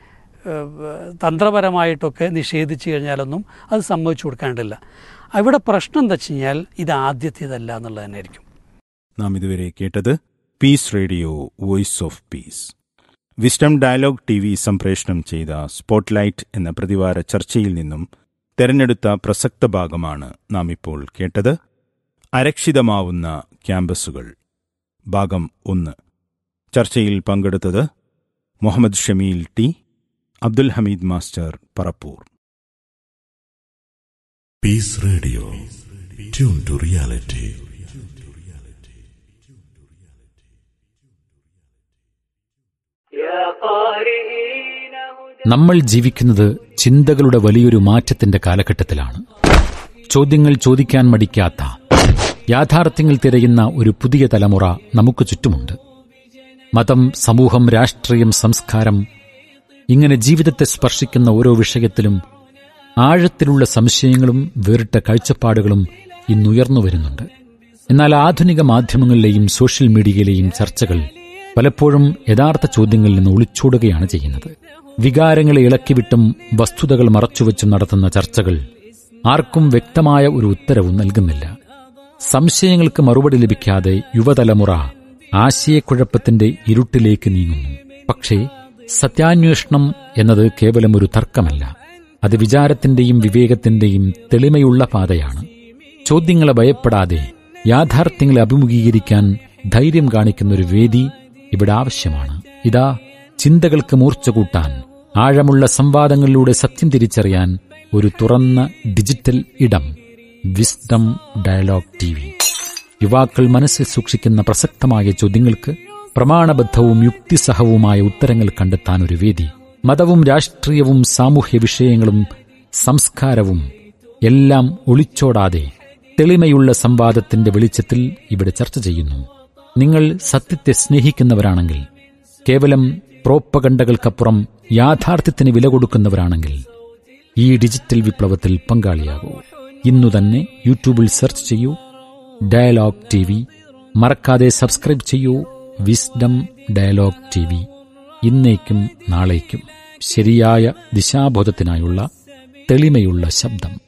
തന്ത്രപരമായിട്ടൊക്കെ നിഷേധിച്ചു കഴിഞ്ഞാലൊന്നും അത് സമ്മതിച്ചു കൊടുക്കാണ്ടില്ല അവിടെ പ്രശ്നം എന്താ വെച്ച് കഴിഞ്ഞാൽ ഇത് ആദ്യത്തേതല്ല എന്നുള്ളത് തന്നെയായിരിക്കും നാം ഇതുവരെ കേട്ടത് peace radio voice of peace wisdom dialogue T V സംപ്രേഷണം ചെയ്ത സ്പോട്ട്ലൈറ്റ് എന്ന പ്രതിവാര ചർച്ചയിൽ നിന്നും തെരഞ്ഞെടുത്ത പ്രസക്ത ഭാഗമാണ് നാം ഇപ്പോൾ കേട്ടത് അരക്ഷിതമാവുന്ന ക്യാമ്പസുകൾ ഭാഗം ഒന്ന് ചർച്ചയിൽ പങ്കെടുത്തത് Muhammad Shameel T Abdul Hameed master Parappur Peace Radio. Tune to reality. നമ്മൾ ജീവിക്കുന്നത് ചിന്തകളുടെ വലിയൊരു മാറ്റത്തിന്റെ കാലഘട്ടത്തിലാണ് ചോദ്യങ്ങൾ ചോദിക്കാൻ മടിക്കാത്ത യാഥാർത്ഥ്യങ്ങൾ തിരയുന്ന ഒരു പുതിയ തലമുറ നമുക്ക് ചുറ്റുമുണ്ട് മതം സമൂഹം രാഷ്ട്രീയം സംസ്കാരം ഇങ്ങനെ ജീവിതത്തെ സ്പർശിക്കുന്ന ഓരോ വിഷയത്തിലും ആഴത്തിലുള്ള സംശയങ്ങളും വേറിട്ട കാഴ്ചപ്പാടുകളും ഇന്നുയർന്നു വരുന്നുണ്ട് എന്നാൽ ആധുനിക മാധ്യമങ്ങളിലെയും സോഷ്യൽ മീഡിയയിലെയും ചർച്ചകൾ പലപ്പോഴും യഥാർത്ഥ ചോദ്യങ്ങളിൽ നിന്ന് ഒളിച്ചോടുകയാണ് ചെയ്യുന്നത് വികാരങ്ങളെ ഇളക്കിവിട്ടും വസ്തുതകൾ മറച്ചുവെച്ചും നടത്തുന്ന ചർച്ചകൾ ആർക്കും വ്യക്തമായ ഒരു ഉത്തരവും നൽകുന്നില്ല സംശയങ്ങൾക്ക് മറുപടി ലഭിക്കാതെ യുവതലമുറ ആശയക്കുഴപ്പത്തിന്റെ ഇരുട്ടിലേക്ക് നീങ്ങുന്നു പക്ഷേ സത്യാന്വേഷണം എന്നത് കേവലം ഒരു തർക്കമല്ല അത് വിചാരത്തിന്റെയും വിവേകത്തിന്റെയും തെളിമയുള്ള പാതയാണ് ചോദ്യങ്ങളെ ഭയപ്പെടാതെ യാഥാർത്ഥ്യങ്ങളെ അഭിമുഖീകരിക്കാൻ ധൈര്യം കാണിക്കുന്ന ഒരു വേദി ഇവിടെ ആവശ്യമാണ് ഇതാ ചിന്തകൾക്ക് മൂർച്ച കൂട്ടാൻ ആഴമുള്ള സംവാദങ്ങളിലൂടെ സത്യം തിരിച്ചറിയാൻ ഒരു തുറന്ന ഡിജിറ്റൽ ഇടം വിസ്ഡം ഡയലോഗ് ടി വി യുവാക്കൾ മനസ്സിൽ സൂക്ഷിക്കുന്ന പ്രസക്തമായ ചോദ്യങ്ങൾക്ക് പ്രമാണബദ്ധവും യുക്തിസഹവുമായ ഉത്തരങ്ങൾ കണ്ടെത്താൻ ഒരു വേദി മതവും രാഷ്ട്രീയവും സാമൂഹ്യ വിഷയങ്ങളും സംസ്കാരവും എല്ലാം ഒളിച്ചോടാതെ തെളിമയുള്ള സംവാദത്തിന്റെ വെളിച്ചത്തിൽ ഇവിടെ ചർച്ച ചെയ്യുന്നു നിങ്ങൾ സത്യത്തെ സ്നേഹിക്കുന്നവരാണെങ്കിൽ കേവലം പ്രോപ്പകണ്ടകൾക്കപ്പുറം യാഥാർത്ഥ്യത്തിന് വില കൊടുക്കുന്നവരാണെങ്കിൽ ഈ ഡിജിറ്റൽ വിപ്ലവത്തിൽ പങ്കാളിയാകൂ ഇന്നു തന്നെ യൂട്യൂബിൽ സെർച്ച് ചെയ്യൂ ഡയലോഗ് ടി വി മറക്കാതെ സബ്സ്ക്രൈബ് ചെയ്യൂ വിസ്ഡം ഡയലോഗ് ടി വി ഇന്നേക്കും നാളേക്കും ശരിയായ ദിശാബോധത്തിനായുള്ള തെളിമയുള്ള ശബ്ദം